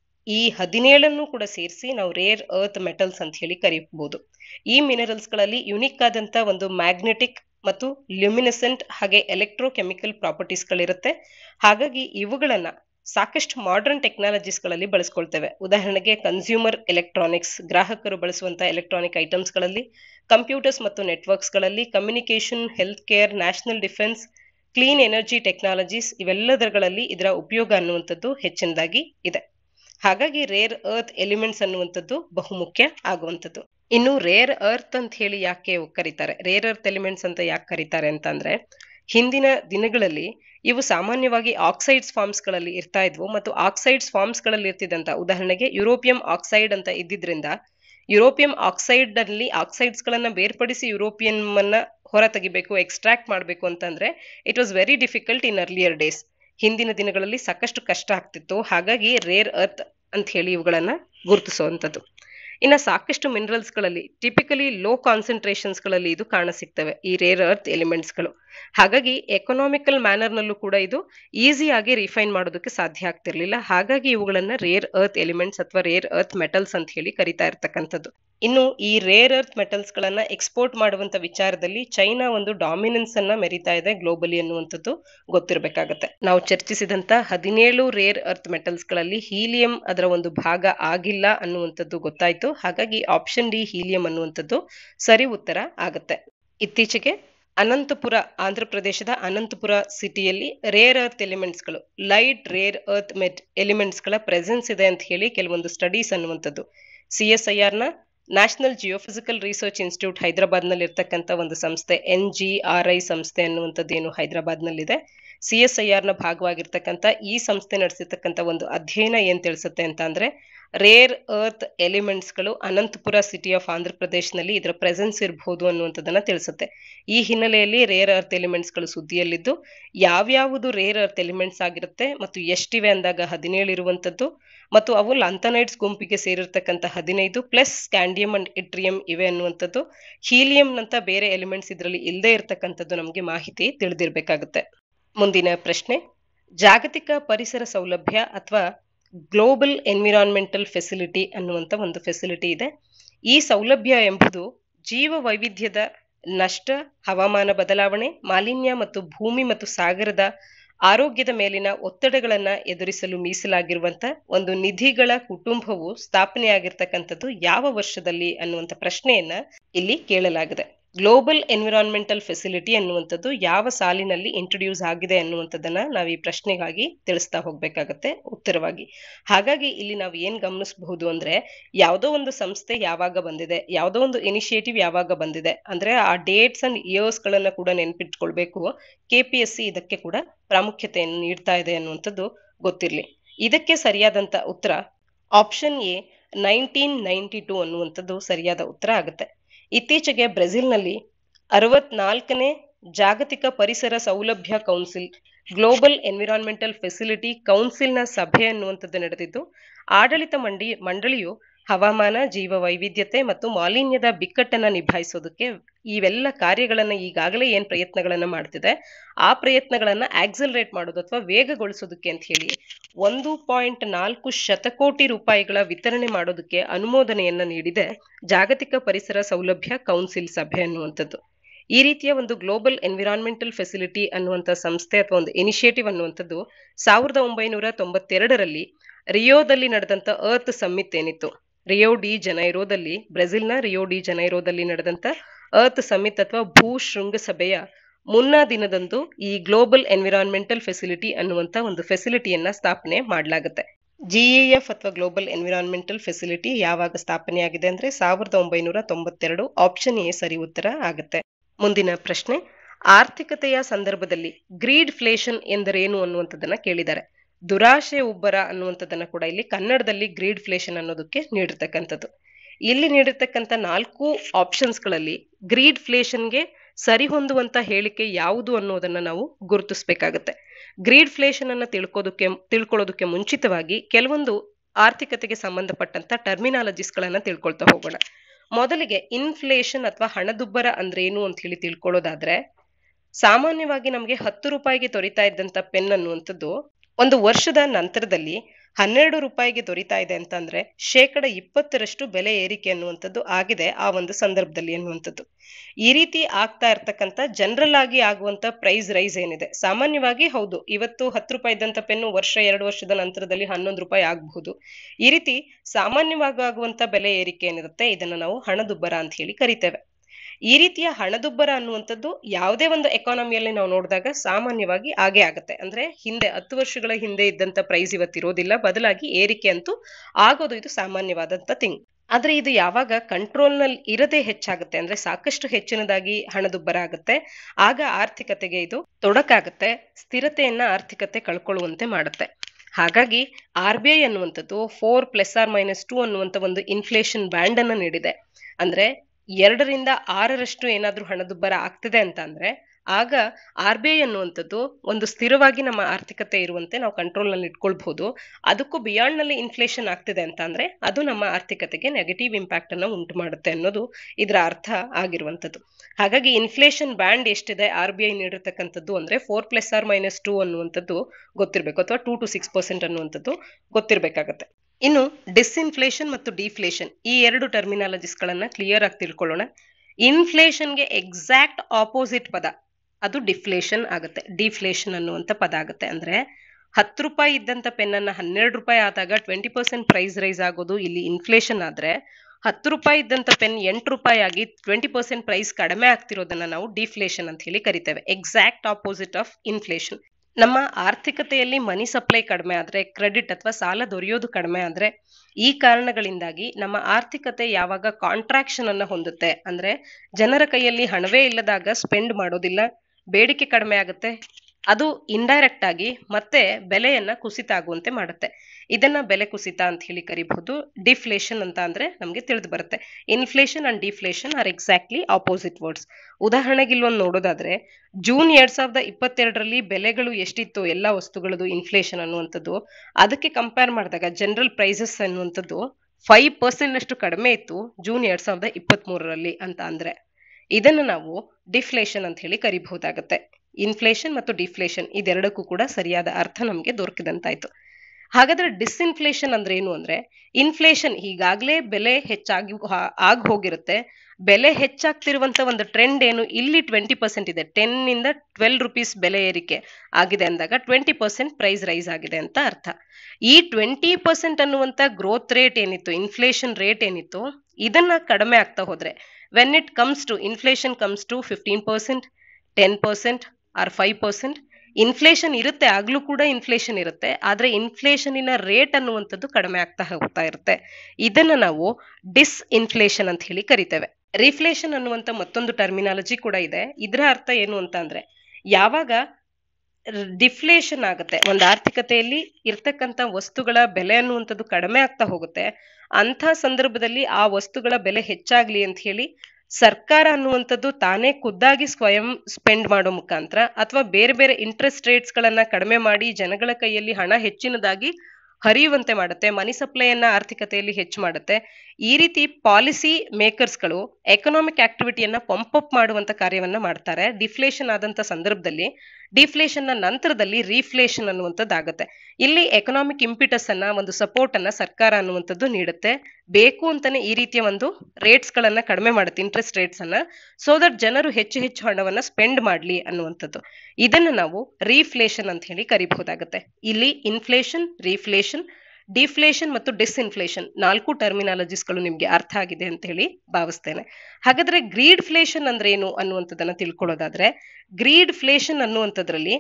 ಈ ಹದಿನೇಳನ್ನು ಕೂಡ ಸೇರಿಸಿ ನಾವು ರೇರ್ ಅರ್ತ್ ಮೆಟಲ್ಸ್ ಅಂತ ಹೇಳಿ ಕರೀಬಹುದು ಈ ಮಿನರಲ್ಸ್ ಗಳಲ್ಲಿ ಯುನಿಕ್ ಆದಂತ ಒಂದು ಮ್ಯಾಗ್ನೆಟಿಕ್ ಮತ್ತು ಲ್ಯೂಮಿನೆಸೆಂಟ್ ಹಾಗೆ ಎಲೆಕ್ಟ್ರೋಕೆಮಿಕಲ್ ಪ್ರಾಪರ್ಟೀಸ್ ಗಳಿರುತ್ತೆ ಹಾಗಾಗಿ ಇವುಗಳನ್ನ ಸಾಕಷ್ಟು ಮಾಡರ್ನ್ ಟೆಕ್ನಾಲಜೀಸ್ ಗಳಲ್ಲಿ ಬಳಸ್ಕೊಳ್ತೇವೆ ಉದಾಹರಣೆಗೆ ಕನ್ಸ್ಯೂಮರ್ ಎಲೆಕ್ಟ್ರಾನಿಕ್ಸ್ ಗ್ರಾಹಕರು ಬಳಸುವಂತಹ ಎಲೆಕ್ಟ್ರಾನಿಕ್ ಐಟಮ್ಸ್ ಗಳಲ್ಲಿ ಕಂಪ್ಯೂಟರ್ಸ್ ಮತ್ತು ನೆಟ್ವರ್ಕ್ಸ್ ಗಳಲ್ಲಿ communication health care national defence clean energy technologies ಇವೆಲ್ಲದರಲ್ಲಿ ಇದರ ಉಪಯೋಗ ಅನ್ನುವಂಥದ್ದು ಹೆಚ್ಚಿನದಾಗಿ ಇದೆ ಹಾಗಾಗಿ ರೇರ್ ಅರ್ತ್ ಎಲಿಮೆಂಟ್ಸ್ ಅನ್ನುವಂಥದ್ದು ಬಹುಮುಖ್ಯ ಆಗುವಂಥದ್ದು ಇನ್ನು ರೇರ್ ಅರ್ತ್ ಅಂತ ಹೇಳಿ ಯಾಕೆ ಕರೀತಾರೆ ರೇರ್ ಅರ್ತ್ ಎಲಿಮೆಂಟ್ಸ್ ಅಂತ ಯಾಕೆ ಕರೀತಾರೆ ಅಂತಂದ್ರೆ ಹಿಂದಿನ ದಿನಗಳಲ್ಲಿ ಇವು ಸಾಮಾನ್ಯವಾಗಿ ಆಕ್ಸೈಡ್ಸ್ ಫಾರ್ಮ್ಸ್ ಗಳಲ್ಲಿ ಇರ್ತಾ ಇದ್ವು ಮತ್ತು ಆಕ್ಸೈಡ್ಸ್ ಫಾರ್ಮ್ಸ್ ಗಳಲ್ಲಿ ಇರ್ತಿದ್ದಂತ ಉದಾಹರಣೆಗೆ ಯುರೋಪಿಯಂ ಆಕ್ಸೈಡ್ ಅಂತ ಇದ್ದಿದ್ರಿಂದ ಯುರೋಪಿಯಂ ಆಕ್ಸೈಡ್ ಅಲ್ಲಿ ಆಕ್ಸೈಡ್ಸ್ ಗಳನ್ನ ಬೇರ್ಪಡಿಸಿ ಯುರೋಪಿಯನ್ ಅನ್ನ ಹೊರ ತೆಗಿಬೇಕು ಎಕ್ಸ್ಟ್ರಾಕ್ಟ್ ಮಾಡಬೇಕು ಅಂತಂದ್ರೆ it was very difficult in earlier days ಹಿಂದಿನ ದಿನಗಳಲ್ಲಿ ಸಾಕಷ್ಟು ಕಷ್ಟ ಆಗ್ತಿತ್ತು ಹಾಗಾಗಿ ರೇರ್ ಅರ್ತ್ ಅಂತ ಹೇಳಿ ಇವುಗಳನ್ನ ಗುರುತಿಸುವಂಥದ್ದು ಇನ್ನು ಸಾಕಷ್ಟು ಮಿನರಲ್ಸ್ ಗಳಲ್ಲಿ ಟಿಪಿಕಲಿ ಲೋ ಕಾನ್ಸಂಟ್ರೇಷನ್ಸ್ ಗಳಲ್ಲಿ ಇದು ಕಾಣಸಿಗ್ತವೆ ಈ ರೇರ್ ಅರ್ತ್ ಎಲಿಮೆಂಟ್ಸ್ ಗಳು ಹಾಗಾಗಿ ಎಕನಾಮಿಕಲ್ ಮ್ಯಾನರ್ ನಲ್ಲೂ ಕೂಡ ಇದು ಈಸಿಯಾಗಿ ರಿಫೈನ್ ಮಾಡೋದಕ್ಕೆ ಸಾಧ್ಯ ಆಗ್ತಿರ್ಲಿಲ್ಲ ಹಾಗಾಗಿ ಇವುಗಳನ್ನ ರೇರ್ ಅರ್ತ್ ಎಲಿಮೆಂಟ್ಸ್ ಅಥವಾ ರೇರ್ ಅರ್ತ್ ಮೆಟಲ್ಸ್ ಅಂತ ಹೇಳಿ ಕರಿತಾ ಇರ್ತಕ್ಕಂಥದ್ದು ಇನ್ನು ಈ ರೇರ್ ಅರ್ತ್ ಮೆಟಲ್ಸ್ ಗಳನ್ನ ಎಕ್ಸ್ಪೋರ್ಟ್ ಮಾಡುವಂತ ವಿಚಾರದಲ್ಲಿ ಚೈನಾ ಒಂದು ಡಾಮಿನೆನ್ಸ್ ಅನ್ನ ಮೆರಿತಾ ಇದೆ ಗ್ಲೋಬಲಿ ಅನ್ನುವಂಥದ್ದು ಗೊತ್ತಿರಬೇಕಾಗತ್ತೆ ನಾವು ಚರ್ಚಿಸಿದಂತ ಹದಿನೇಳು ರೇರ್ ಅರ್ತ್ ಮೆಟಲ್ಸ್ ಗಳಲ್ಲಿ ಹೀಲಿಯಂ ಅದರ ಒಂದು ಭಾಗ ಆಗಿಲ್ಲ ಅನ್ನುವಂಥದ್ದು ಗೊತ್ತಾಯ್ತು ಹಾಗಾಗಿ ಆಪ್ಷನ್ ಡಿ ಹೀಲಿಯಂ ಅನ್ನುವಂಥದ್ದು ಸರಿ ಉತ್ತರ ಆಗತ್ತೆ ಇತ್ತೀಚೆಗೆ ಅನಂತಪುರ ಆಂಧ್ರ ಪ್ರದೇಶದ ಅನಂತಪುರ ಸಿಟಿಯಲ್ಲಿ ರೇರ್ ಅರ್ತ್ ಎಲಿಮೆಂಟ್ಸ್ ಗಳು light rare earth met elements ಗಳ ಪ್ರೆಸೆನ್ಸ್ ಇದೆ ಅಂತ ಹೇಳಿ ಕೆಲವೊಂದು ಸ್ಟಡೀಸ್ ಅನ್ನುವಂಥದ್ದು ಸಿ ಎಸ್ ಐ ಆರ್ ನ national geophysical research institute Hyderabad ನಲ್ಲಿ ಇರ್ತಕ್ಕಂಥ ಒಂದು ಸಂಸ್ಥೆ ಎನ್ ಜಿ ಆರ್ ಐ ಸಂಸ್ಥೆ ಅನ್ನುವಂಥದ್ದು ಏನು ಹೈದರಾಬಾದ್ ನಲ್ಲಿದೆ ಸಿ ಎಸ್ ಐ ಆರ್ ನ ಭಾಗವಾಗಿರ್ತಕ್ಕಂಥ ಈ ಸಂಸ್ಥೆ ನಡೆಸಿರ್ತಕ್ಕಂಥ ಒಂದು ಅಧ್ಯಯನ ಏನ್ ತಿಳಿಸುತ್ತೆ ಅಂತ ಅಂದ್ರೆ ರೇರ್ ಅರ್ತ್ ಎಲಿಮೆಂಟ್ಸ್ ಗಳು ಅನಂತಪುರ ಸಿಟಿ ಆಫ್ ಆಂಧ್ರ ಪ್ರದೇಶನಲ್ಲಿ ಇದರ ಪ್ರೆಸೆನ್ಸ್ ಇರಬಹುದು ಅನ್ನುವಂಥದ್ದನ್ನ ತಿಳಿಸುತ್ತೆ ಈ ಹಿನ್ನೆಲೆಯಲ್ಲಿ ರೇರ್ ಅರ್ತ್ ಎಲಿಮೆಂಟ್ಸ್ ಗಳು ಸುದ್ದಿಯಲ್ಲಿದ್ದು ಯಾವ್ಯಾವುದು ರೇರ್ ಅರ್ತ್ ಎಲಿಮೆಂಟ್ಸ್ ಆಗಿರುತ್ತೆ ಮತ್ತು ಎಷ್ಟಿವೆ ಅಂದಾಗ ಹದಿನೇಳು ಇರುವಂತದ್ದು ಮತ್ತು ಅವು ಲಂಥನೈಡ್ಸ್ ಗುಂಪಿಗೆ ಸೇರಿರ್ತಕ್ಕಂಥ ಹದಿನೈದು ಪ್ಲಸ್ ಸ್ಕ್ಯಾಂಡಿಯಂ ಅಂಡ್ ಇಟ್ರಿಯಂ ಇವೆ ಅನ್ನುವಂಥದ್ದು ಹೀಲಿಯಂ ನಂತ ಬೇರೆ ಎಲಿಮೆಂಟ್ಸ್ ಇದರಲ್ಲಿ ಇಲ್ಲದೆ ಇರತಕ್ಕಂಥದ್ದು ನಮಗೆ ಮಾಹಿತಿ ತಿಳಿದಿರಬೇಕಾಗುತ್ತೆ ಮುಂದಿನ ಪ್ರಶ್ನೆ ಜಾಗತಿಕ ಪರಿಸರ ಸೌಲಭ್ಯ ಅಥವಾ ಗ್ಲೋಬಲ್ ಎನ್ವಿರಾನ್ಮೆಂಟಲ್ ಫೆಸಿಲಿಟಿ ಅನ್ನುವಂಥ ಒಂದು ಫೆಸಿಲಿಟಿ ಇದೆ ಈ ಸೌಲಭ್ಯ ಎಂಬುದು ಜೀವ ವೈವಿಧ್ಯದ ನಷ್ಟ ಹವಾಮಾನ ಬದಲಾವಣೆ ಮಾಲಿನ್ಯ ಮತ್ತು ಭೂಮಿ ಮತ್ತು ಸಾಗರದ ಆರೋಗ್ಯದ ಮೇಲಿನ ಒತ್ತಡಗಳನ್ನ ಎದುರಿಸಲು ಮೀಸಲಾಗಿರುವಂತ ಒಂದು ನಿಧಿಗಳ ಕುಟುಂಬವು ಸ್ಥಾಪನೆಯಾಗಿರ್ತಕ್ಕಂಥದ್ದು ಯಾವ ವರ್ಷದಲ್ಲಿ ಅನ್ನುವಂಥ ಪ್ರಶ್ನೆಯನ್ನ ಇಲ್ಲಿ ಕೇಳಲಾಗಿದೆ ಗ್ಲೋಬಲ್ ಎನ್ವಿರಾನ್ಮೆಂಟಲ್ ಫೆಸಿಲಿಟಿ ಅನ್ನುವಂಥದ್ದು ಯಾವ ಸಾಲಿನಲ್ಲಿ ಇಂಟ್ರೊಡ್ಯೂಸ್ ಆಗಿದೆ ಅನ್ನುವಂಥದ್ದನ್ನ ನಾವು ಈ ಪ್ರಶ್ನೆಗಾಗಿ ತಿಳಿಸ್ತಾ ಹೋಗ್ಬೇಕಾಗತ್ತೆ ಉತ್ತರವಾಗಿ ಹಾಗಾಗಿ ಇಲ್ಲಿ ನಾವು ಏನ್ ಗಮನಿಸಬಹುದು ಅಂದ್ರೆ ಯಾವುದೋ ಒಂದು ಸಂಸ್ಥೆ ಯಾವಾಗ ಬಂದಿದೆ ಯಾವುದೋ ಒಂದು ಇನಿಷಿಯೇಟಿವ್ ಯಾವಾಗ ಬಂದಿದೆ ಅಂದ್ರೆ ಆ ಡೇಟ್ಸ್ ಅಂಡ್ ಇಯರ್ಸ್ ಗಳನ್ನ ಕೂಡ ನೆನ್ಪಿಟ್ಕೊಳ್ಬೇಕು ಕೆ ಪಿ ಎಸ್ ಸಿ ಇದಕ್ಕೆ ಕೂಡ ಪ್ರಾಮುಖ್ಯತೆಯನ್ನು ನೀಡ್ತಾ ಇದೆ ಅನ್ನುವಂಥದ್ದು ಗೊತ್ತಿರಲಿ ಇದಕ್ಕೆ ಸರಿಯಾದಂತ ಉತ್ತರ option A nineteen ninety two ಅನ್ನುವಂಥದ್ದು ಸರಿಯಾದ ಉತ್ತರ ಆಗುತ್ತೆ ಇತ್ತೀಚೆಗೆ ಬ್ರೆಜಿಲ್ನಲ್ಲಿ ಅರವತ್ನಾಲ್ಕನೇ ಜಾಗತಿಕ ಪರಿಸರ ಸೌಲಭ್ಯ ಕೌನ್ಸಿಲ್ ಗ್ಲೋಬಲ್ ಎನ್ವಿರಾನ್ಮೆಂಟಲ್ ಫೆಸಿಲಿಟಿ ಕೌನ್ಸಿಲ್ನ ಸಭೆ ಅನ್ನುವಂಥದ್ದು ನಡೆದಿದ್ದು ಆಡಳಿತ ಮಂಡಿ ಮಂಡಳಿಯು ಹವಾಮಾನ ಜೀವ ವೈವಿಧ್ಯತೆ ಮತ್ತು ಮಾಲಿನ್ಯದ ಬಿಕ್ಕಟ್ಟನ್ನ ನಿಭಾಯಿಸೋದಕ್ಕೆ ಇವೆಲ್ಲ ಕಾರ್ಯಗಳನ್ನ ಈಗಾಗಲೇ ಏನ್ ಪ್ರಯತ್ನಗಳನ್ನ ಮಾಡ್ತಿದೆ ಆ ಪ್ರಯತ್ನಗಳನ್ನ ಆಕ್ಸಲರೇಟ್ ಮಾಡೋದು ಅಥವಾ ವೇಗಗೊಳಿಸೋದಕ್ಕೆ ಅಂತ ಹೇಳಿ ಒಂದು ಪಾಯಿಂಟ್ ನಾಲ್ಕು ಶತಕೋಟಿ ರೂಪಾಯಿಗಳ ವಿತರಣೆ ಮಾಡೋದಕ್ಕೆ ಅನುಮೋದನೆಯನ್ನ ನೀಡಿದೆ ಜಾಗತಿಕ ಪರಿಸರ ಸೌಲಭ್ಯ ಕೌನ್ಸಿಲ್ ಸಭೆ ಅನ್ನುವಂಥದ್ದು ಈ ರೀತಿಯ ಒಂದು ಗ್ಲೋಬಲ್ ಎನ್ವಿರಾನ್ಮೆಂಟಲ್ ಫೆಸಿಲಿಟಿ ಅನ್ನುವಂಥ ಸಂಸ್ಥೆ ಅಥವಾ ಒಂದು ಇನಿಷಿಯೇಟಿವ್ ಅನ್ನುವಂಥದ್ದು ಸಾವಿರದ ಒಂಬೈನೂರ ತೊಂಬತ್ತೆರಡರಲ್ಲಿ ರಿಯೋದಲ್ಲಿ ನಡೆದಂತ ಅರ್ತ್ ಸಮ್ಮಿತ್ ಏನಿತ್ತು ರಿಯೋ ಡಿ ಜನೈರೋದಲ್ಲಿ ಬ್ರೆಜಿಲ್ನ ರಿಯೋ ಡಿ ಜನೈರೋದಲ್ಲಿ ನಡೆದಂತ ಅರ್ತ್ ಸಮ್ಮಿತ್ ಅಥವಾ ಭೂ ಶೃಂಗಸಭೆಯ ಮುನ್ನಾ ದಿನದಂದು ಈ ಗ್ಲೋಬಲ್ ಎನ್ವಿರಾನ್ಮೆಂಟಲ್ ಫೆಸಿಲಿಟಿ ಅನ್ನುವಂತ ಒಂದು ಫೆಸಿಲಿಟಿಯನ್ನ ಸ್ಥಾಪನೆ ಮಾಡಲಾಗುತ್ತೆ ಜಿಎಎಫ್ ಅಥವಾ ಗ್ಲೋಬಲ್ ಎನ್ವಿರಾನ್ಮೆಂಟಲ್ ಫೆಸಿಲಿಟಿ ಯಾವಾಗ ಸ್ಥಾಪನೆಯಾಗಿದೆ ಅಂದ್ರೆ ಸಾವಿರದ ಒಂಬೈನೂರ ತೊಂಬತ್ತೆರಡು ಆಪ್ಷನ್ ಎ ಸರಿ ಉತ್ತರ ಆಗುತ್ತೆ ಮುಂದಿನ ಪ್ರಶ್ನೆ ಆರ್ಥಿಕತೆಯ ಸಂದರ್ಭದಲ್ಲಿ ಗ್ರೀಡ್ ಫ್ಲೇಷನ್ ಎಂದರೇನು ಅನ್ನುವಂಥದ್ದನ್ನ ಕೇಳಿದ್ದಾರೆ ದುರಾಶೆ ಉಬ್ಬರ ಅನ್ನುವಂಥದ್ದನ್ನ ಕೂಡ ಇಲ್ಲಿ ಕನ್ನಡದಲ್ಲಿ ಗ್ರೀಡ್ ಫ್ಲೇಷನ್ ಅನ್ನೋದಕ್ಕೆ ನೀಡಿರ್ತಕ್ಕಂಥದ್ದು ಇಲ್ಲಿ ನೀಡಿರ್ತಕ್ಕಂಥ ನಾಲ್ಕು ಆಪ್ಷನ್ಸ್ಗಳಲ್ಲಿ ಗ್ರೀಡ್ ಫ್ಲೇಷನ್ಗೆ ಸರಿ ಹೊಂದುವಂತ ಹೇಳಿಕೆ ಯಾವುದು ಅನ್ನೋದನ್ನ ನಾವು ಗುರುತಿಸಬೇಕಾಗತ್ತೆ ಗ್ರೀಡ್ ಫ್ಲೇಷನ್ ಅನ್ನ ತಿಳ್ಕೋದಕ್ಕೆ ತಿಳ್ಕೊಳ್ಳೋದಕ್ಕೆ ಮುಂಚಿತವಾಗಿ ಕೆಲವೊಂದು ಆರ್ಥಿಕತೆಗೆ ಸಂಬಂಧಪಟ್ಟಂತ ಟರ್ಮಿನಾಲಜೀಸ್ ಗಳನ್ನ ತಿಳ್ಕೊಳ್ತಾ ಹೋಗೋಣ ಮೊದಲಿಗೆ ಇನ್ಫ್ಲೇಷನ್ ಅಥವಾ ಹಣದುಬ್ಬರ ಅಂದ್ರೆ ಏನು ಅಂತ ಹೇಳಿ ತಿಳ್ಕೊಳ್ಳೋದಾದ್ರೆ ಸಾಮಾನ್ಯವಾಗಿ ನಮಗೆ ಹತ್ತು ರೂಪಾಯಿಗೆ ದೊರೀತಾ ಇದ್ದಂತ ಪೆನ್ ಅನ್ನುವಂಥದ್ದು ಒಂದು ವರ್ಷದ ನಂತರದಲ್ಲಿ ಹನ್ನೆರಡು ರೂಪಾಯಿಗೆ ದೊರೀತಾ ಇದೆ ಅಂತಂದ್ರೆ ಶೇಕಡ ಇಪ್ಪತ್ತರಷ್ಟು ಬೆಲೆ ಏರಿಕೆ ಅನ್ನುವಂಥದ್ದು ಆಗಿದೆ ಆ ಒಂದು ಸಂದರ್ಭದಲ್ಲಿ ಅನ್ನುವಂಥದ್ದು ಈ ರೀತಿ ಆಗ್ತಾ ಇರ್ತಕ್ಕಂಥ ಜನರಲ್ ಆಗಿ ಆಗುವಂತ ಪ್ರೈಸ್ ರೈಸ್ ಏನಿದೆ ಸಾಮಾನ್ಯವಾಗಿ ಹೌದು ಇವತ್ತು ಹತ್ತು ರೂಪಾಯಿ ಇದ್ದಂತ ಪೆನ್ನು ವರ್ಷ ಎರಡು ವರ್ಷದ ನಂತರದಲ್ಲಿ ಹನ್ನೊಂದು ರೂಪಾಯಿ ಆಗಬಹುದು ಈ ರೀತಿ ಸಾಮಾನ್ಯವಾಗಿ ಆಗುವಂತ ಬೆಲೆ ಏರಿಕೆ ಏನಿರುತ್ತೆ ಇದನ್ನ ನಾವು ಹಣದುಬ್ಬರ ಅಂತ ಹೇಳಿ ಕರಿತೇವೆ ಈ ರೀತಿಯ ಹಣದುಬ್ಬರ ಅನ್ನುವಂಥದ್ದು ಯಾವುದೇ ಒಂದು ಎಕಾನಮಿಯಲ್ಲಿ ನಾವು ನೋಡಿದಾಗ ಸಾಮಾನ್ಯವಾಗಿ ಆಗೇ ಆಗುತ್ತೆ ಅಂದ್ರೆ ಹಿಂದೆ ಹತ್ತು ವರ್ಷಗಳ ಹಿಂದೆ ಇದ್ದಂತ ಪ್ರೈಸ್ ಇವತ್ತಿರೋದಿಲ್ಲ ಬದಲಾಗಿ ಏರಿಕೆ ಅಂತೂ ಆಗೋದು ಇದು ಸಾಮಾನ್ಯವಾದಂತ ಥಿಂಗ್ ಆದ್ರೆ ಇದು ಯಾವಾಗ ಕಂಟ್ರೋಲ್ ನಲ್ಲಿ ಇರದೆ ಹೆಚ್ಚಾಗುತ್ತೆ ಅಂದ್ರೆ ಸಾಕಷ್ಟು ಹೆಚ್ಚಿನದಾಗಿ ಹಣದುಬ್ಬರ ಆಗುತ್ತೆ ಆಗ ಆರ್ಥಿಕತೆಗೆ ಇದು ತೊಡಕಾಗುತ್ತೆ ಸ್ಥಿರತೆಯನ್ನ ಆರ್ಥಿಕತೆ ಕಳ್ಕೊಳ್ಳುವಂತೆ ಮಾಡುತ್ತೆ ಹಾಗಾಗಿ ಆರ್ ಬಿ ಐ ಅನ್ನುವಂಥದ್ದು four plus or minus two ಅನ್ನುವಂಥ ಒಂದು ಇನ್ಫ್ಲೇಷನ್ ಬ್ಯಾಂಡ್ ಅನ್ನ ನೀಡಿದೆ ಅಂದ್ರೆ ಎರಡರಿಂದ ಆರರಷ್ಟು ಏನಾದ್ರೂ ಹಣದುಬ್ಬರ ಆಗ್ತಿದೆ ಅಂತ ಅಂದ್ರೆ ಆಗ ಆರ್ ಬಿ ಐ ಅನ್ನುವಂಥದ್ದು ಒಂದು ಸ್ಥಿರವಾಗಿ ನಮ್ಮ ಆರ್ಥಿಕತೆ ಇರುವಂತೆ ನಾವು ಕಂಟ್ರೋಲ್ ನಲ್ಲಿ ಇಟ್ಕೊಳ್ಬಹುದು ಅದಕ್ಕೂ ಬಿಯಾಂಡ್ ನಲ್ಲಿ ಇನ್ಫ್ಲೇಷನ್ ಆಗ್ತಿದೆ ಅಂತ ಅಂದ್ರೆ ಅದು ನಮ್ಮ ಆರ್ಥಿಕತೆಗೆ ನೆಗೆಟಿವ್ ಇಂಪ್ಯಾಕ್ಟ್ ಅನ್ನ ಉಂಟು ಮಾಡುತ್ತೆ ಅನ್ನೋದು ಇದರ ಅರ್ಥ ಆಗಿರುವಂತದ್ದು ಹಾಗಾಗಿ ಇನ್ಫ್ಲೇಷನ್ ಬ್ಯಾಂಡ್ ಎಷ್ಟಿದೆ ಆರ್ ಬಿ ಐ ನೀಡಿರ್ತಕ್ಕಂಥದ್ದು ಅಂದ್ರೆ four plus or minus two ಅನ್ನುವಂಥದ್ದು ಗೊತ್ತಿರಬೇಕು ಅಥವಾ ಟೂ ಟು ಸಿಕ್ಸ್ ಪರ್ಸೆಂಟ್ ಅನ್ನುವಂಥದ್ದು ಗೊತ್ತಿರಬೇಕಾಗತ್ತೆ ಇನ್ನು ಡಿಸ್ಇನ್ಫ್ಲೇಷನ್ ಮತ್ತು ಡಿಫ್ಲೇಷನ್ ಈ ಎರಡು ಟರ್ಮಿನಾಲಜೀಸ್ ಗಳನ್ನ ಕ್ಲಿಯರ್ ಆಗಿ ತಿಳ್ಕೊಳ್ಳೋಣ ಇನ್ಫ್ಲೇಷನ್ಗೆ ಎಕ್ಸಾಕ್ಟ್ ಆಪೋಸಿಟ್ ಪದ ಅದು ಡಿಫ್ಲೇಷನ್ ಆಗುತ್ತೆ ಡಿಫ್ಲೇಷನ್ ಅನ್ನುವಂಥ ಪದ ಆಗುತ್ತೆ ಅಂದ್ರೆ ಹತ್ತು ರೂಪಾಯಿ ಇದ್ದಂತ ಪೆನ್ನನ್ನ ಹನ್ನೆರಡು ರೂಪಾಯಿ ಆದಾಗ ಟ್ವೆಂಟಿ ಪರ್ಸೆಂಟ್ ಪ್ರೈಸ್ ರೈಸ್ ಆಗೋದು ಇಲ್ಲಿ ಇನ್ಫ್ಲೇಷನ್ ಆದ್ರೆ ಹತ್ತು ರೂಪಾಯಿ ಇದ್ದಂತ ಪೆನ್ ಎಂಟು ರೂಪಾಯಿ ಆಗಿ ಟ್ವೆಂಟಿ ಪರ್ಸೆಂಟ್ ಪ್ರೈಸ್ ಕಡಿಮೆ ಆಗ್ತಿರೋದನ್ನ ನಾವು ಡಿಫ್ಲೇಷನ್ ಅಂತ ಹೇಳಿ ಕರಿತೇವೆ ಎಕ್ಸಾಕ್ಟ್ ಆಪೋಸಿಟ್ ಆಫ್ ಇನ್ಫ್ಲೇಷನ್ ನಮ್ಮ ಆರ್ಥಿಕತೆಯಲ್ಲಿ ಮನಿ ಸಪ್ಲೈ ಕಡಿಮೆ ಆದ್ರೆ ಕ್ರೆಡಿಟ್ ಅಥವಾ ಸಾಲ ದೊರೆಯೋದು ಕಡಿಮೆ ಆದ್ರೆ ಈ ಕಾರಣಗಳಿಂದಾಗಿ ನಮ್ಮ ಆರ್ಥಿಕತೆ ಯಾವಾಗ ಕಾಂಟ್ರಾಕ್ಷನ್ ಅನ್ನ ಹೊಂದುತ್ತೆ ಅಂದ್ರೆ ಜನರ ಕೈಯಲ್ಲಿ ಹಣವೇ ಇಲ್ಲದಾಗ ಸ್ಪೆಂಡ್ ಮಾಡೋದಿಲ್ಲ ಬೇಡಿಕೆ ಕಡಿಮೆ ಆಗುತ್ತೆ ಅದು ಇಂಡೈರೆಕ್ಟ್ ಆಗಿ ಮತ್ತೆ ಬೆಲೆಯನ್ನ ಕುಸಿತ ಆಗುವಂತೆ ಮಾಡುತ್ತೆ ಇದನ್ನ ಬೆಲೆ ಕುಸಿತ ಅಂತ ಹೇಳಿ ಕರಿಬಹುದು ಡಿಫ್ಲೇಷನ್ ಅಂತ ಅಂದ್ರೆ ನಮಗೆ ತಿಳಿದು ಬರುತ್ತೆ inflation and deflation are exactly opposite words ಉದಾಹರಣೆಗೆ ಇಲ್ಲೊಂದು ನೋಡೋದಾದ್ರೆ ಜೂನ್ ಎರಡ್ ಸಾವಿರದ ಇಪ್ಪತ್ತೆರಡರಲ್ಲಿ ಬೆಲೆಗಳು ಎಷ್ಟಿತ್ತು ಎಲ್ಲ ವಸ್ತುಗಳದು ಇನ್ಫ್ಲೇಷನ್ ಅನ್ನುವಂಥದ್ದು ಅದಕ್ಕೆ ಕಂಪೇರ್ ಮಾಡಿದಾಗ ಜನರಲ್ ಪ್ರೈಸಸ್ ಅನ್ನುವಂಥದ್ದು ಫೈವ್ ಪರ್ಸೆಂಟ್ ಅಷ್ಟು ಕಡಿಮೆ ಇತ್ತು ಜೂನ್ ಎರಡ್ ಸಾವಿರದ ಇಪ್ಪತ್ತ್ ಮೂರರಲ್ಲಿ ಅಂತ ಅಂದ್ರೆ ಇದನ್ನು ನಾವು ಡಿಫ್ಲೇಷನ್ ಅಂತ ಹೇಳಿ ಕರಿಬಹುದಾಗತ್ತೆ ಇನ್ಫ್ಲೇಷನ್ ಮತ್ತು ಡಿಫ್ಲೇಷನ್ ಇದೆರಡಕ್ಕೂ ಕೂಡ ಸರಿಯಾದ ಅರ್ಥ ನಮಗೆ ದೊರಕಿದಂತಾಯ್ತು ಹಾಗಾದ್ರೆ ಡಿಸ್ಇನ್ಫ್ಲೇಷನ್ ಅಂದ್ರೆ ಏನು ಅಂದ್ರೆ ಇನ್ಫ್ಲೇಷನ್ ಈಗಾಗಲೇ ಬೆಲೆ ಹೆಚ್ಚಾಗಿ ಆಗಿ ಹೋಗಿರುತ್ತೆ ಬೆಲೆ ಹೆಚ್ಚಾಗ್ತಿರುವಂತ ಒಂದು ಟ್ರೆಂಡ್ ಏನು ಇಲ್ಲಿ ಟ್ವೆಂಟಿ ಪರ್ಸೆಂಟ್ ಇದೆ ಟೆನ್ ಇಂದ ಟ್ವೆಲ್ ರುಪೀಸ್ ಬೆಲೆ ಏರಿಕೆ ಆಗಿದೆ ಅಂದಾಗ ಟ್ವೆಂಟಿ ಪರ್ಸೆಂಟ್ ಪ್ರೈಸ್ ರೈಸ್ ಆಗಿದೆ ಅಂತ ಅರ್ಥ ಈ ಟ್ವೆಂಟಿ ಪರ್ಸೆಂಟ್ ಅನ್ನುವಂತ ಗ್ರೋತ್ ರೇಟ್ ಏನಿತ್ತು ಇನ್ಫ್ಲೇಷನ್ ರೇಟ್ ಏನಿತ್ತು ಇದನ್ನ ಕಡಿಮೆ ಆಗ್ತಾ ಹೋದ್ರೆ when it comes to inflation comes to fifteen percent ten percent or five percent inflation ಇರುತ್ತೆ ಆಗ್ಲೂ ಕೂಡ ಇನ್ಫ್ಲೇಷನ್ ಇರುತ್ತೆ ಆದ್ರೆ ಇನ್ಫ್ಲೇಷನಿನ ರೇಟ್ ಅನ್ನುವಂಥದ್ದು ಕಡಿಮೆ ಆಗ್ತಾ ಹೋಗ್ತಾ ಇರುತ್ತೆ ಇದನ್ನ ನಾವು ಡಿಸ್ ಇನ್ಫ್ಲೇಷನ್ ಅಂತ ಹೇಳಿ ಕರಿತೇವೆ ರಿಫ್ಲೇಷನ್ ಅನ್ನುವಂತ ಮತ್ತೊಂದು ಟರ್ಮಿನಾಲಜಿ ಕೂಡ ಇದೆ ಇದರ ಅರ್ಥ ಏನು ಅಂತ ಅಂದ್ರೆ ಯಾವಾಗ ಡಿಫ್ಲೇಷನ್ ಆಗುತ್ತೆ ಒಂದು ಆರ್ಥಿಕತೆಯಲ್ಲಿ ಇರ್ತಕ್ಕಂಥ ವಸ್ತುಗಳ ಬೆಲೆ ಅನ್ನುವಂಥದ್ದು ಕಡಿಮೆ ಆಗ್ತಾ ಹೋಗುತ್ತೆ ಅಂಥ ಸಂದರ್ಭದಲ್ಲಿ ಆ ವಸ್ತುಗಳ ಬೆಲೆ ಹೆಚ್ಚಾಗ್ಲಿ ಅಂತ ಹೇಳಿ ಸರ್ಕಾರ ಅನ್ನುವಂಥದ್ದು ತಾನೇ ಖುದ್ದಾಗಿ ಸ್ವಯಂ ಸ್ಪೆಂಡ್ ಮಾಡೋ ಮುಖಾಂತರ ಅಥವಾ ಬೇರೆ ಬೇರೆ ಇಂಟ್ರೆಸ್ಟ್ ರೇಟ್ಸ್ ಗಳನ್ನ ಕಡಿಮೆ ಮಾಡಿ ಜನಗಳ ಕೈಯಲ್ಲಿ ಹಣ ಹೆಚ್ಚಿನದಾಗಿ ಹರಿಯುವಂತೆ ಮಾಡುತ್ತೆ ಮನಿ ಸಪ್ಲೈಯನ್ನ ಆರ್ಥಿಕತೆಯಲ್ಲಿ ಹೆಚ್ಚು ಮಾಡುತ್ತೆ ಈ ರೀತಿ ಪಾಲಿಸಿ ಮೇಕರ್ಸ್ಗಳು ಎಕನಾಮಿಕ್ ಆಕ್ಟಿವಿಟಿಯನ್ನ ಪಂಪ್ ಅಪ್ ಮಾಡುವಂತ ಕಾರ್ಯವನ್ನ ಮಾಡ್ತಾರೆ ಡಿಫ್ಲೇಷನ್ ಆದಂತ ಸಂದರ್ಭದಲ್ಲಿ ಡಿಫ್ಲೇಷನ್ ನ ನಂತರದಲ್ಲಿ ರೀಫ್ಲೇಷನ್ ಅನ್ನುವಂಥದ್ದಾಗುತ್ತೆ ಇಲ್ಲಿ ಎಕನಾಮಿಕ್ ಇಂಪಿಟಸ್ ಅನ್ನ ಒಂದು ಸಪೋರ್ಟ್ ಅನ್ನ ಸರ್ಕಾರ ಅನ್ನುವಂಥದ್ದು ನೀಡುತ್ತೆ ಬೇಕು ಅಂತಾನೆ ಈ ರೀತಿಯ ಒಂದು ರೇಟ್ಸ್ ಗಳನ್ನ ಕಡಿಮೆ ಮಾಡುತ್ತೆ ಇಂಟ್ರೆಸ್ಟ್ ರೇಟ್ಸ್ ಅನ್ನ ಸೊ ದಟ್ ಜನರು ಹೆಚ್ಚು ಹೆಚ್ಚು ಹಣವನ್ನ ಸ್ಪೆಂಡ್ ಮಾಡ್ಲಿ ಅನ್ನುವಂಥದ್ದು ಇದನ್ನ ನಾವು ರೀಫ್ಲೇಷನ್ ಅಂತ ಹೇಳಿ ಕರಿಬಹುದಾಗುತ್ತೆ ಇಲ್ಲಿ ಇನ್ಫ್ಲೇಷನ್ ರೀಫ್ಲೇಷನ್ ಡಿಫ್ಲೇಷನ್ ಮತ್ತು ಡಿಸ್ಇನ್ಫ್ಲೇಷನ್ ನಾಲ್ಕು ಟರ್ಮಿನಾಲಜಿಸ್ಗಳು ನಿಮ್ಗೆ ಅರ್ಥ ಆಗಿದೆ ಅಂತ ಹೇಳಿ ಭಾವಿಸ್ತೇನೆ ಹಾಗಾದ್ರೆ ಗ್ರೀಡ್ ಫ್ಲೇಷನ್ ಅಂದ್ರೆ ಏನು ಅನ್ನುವಂಥದ್ದನ್ನ ತಿಳ್ಕೊಳ್ಳೋದಾದ್ರೆ ಗ್ರೀಡ್ ಫ್ಲೇಷನ್ ಅನ್ನುವಂಥದ್ರಲ್ಲಿ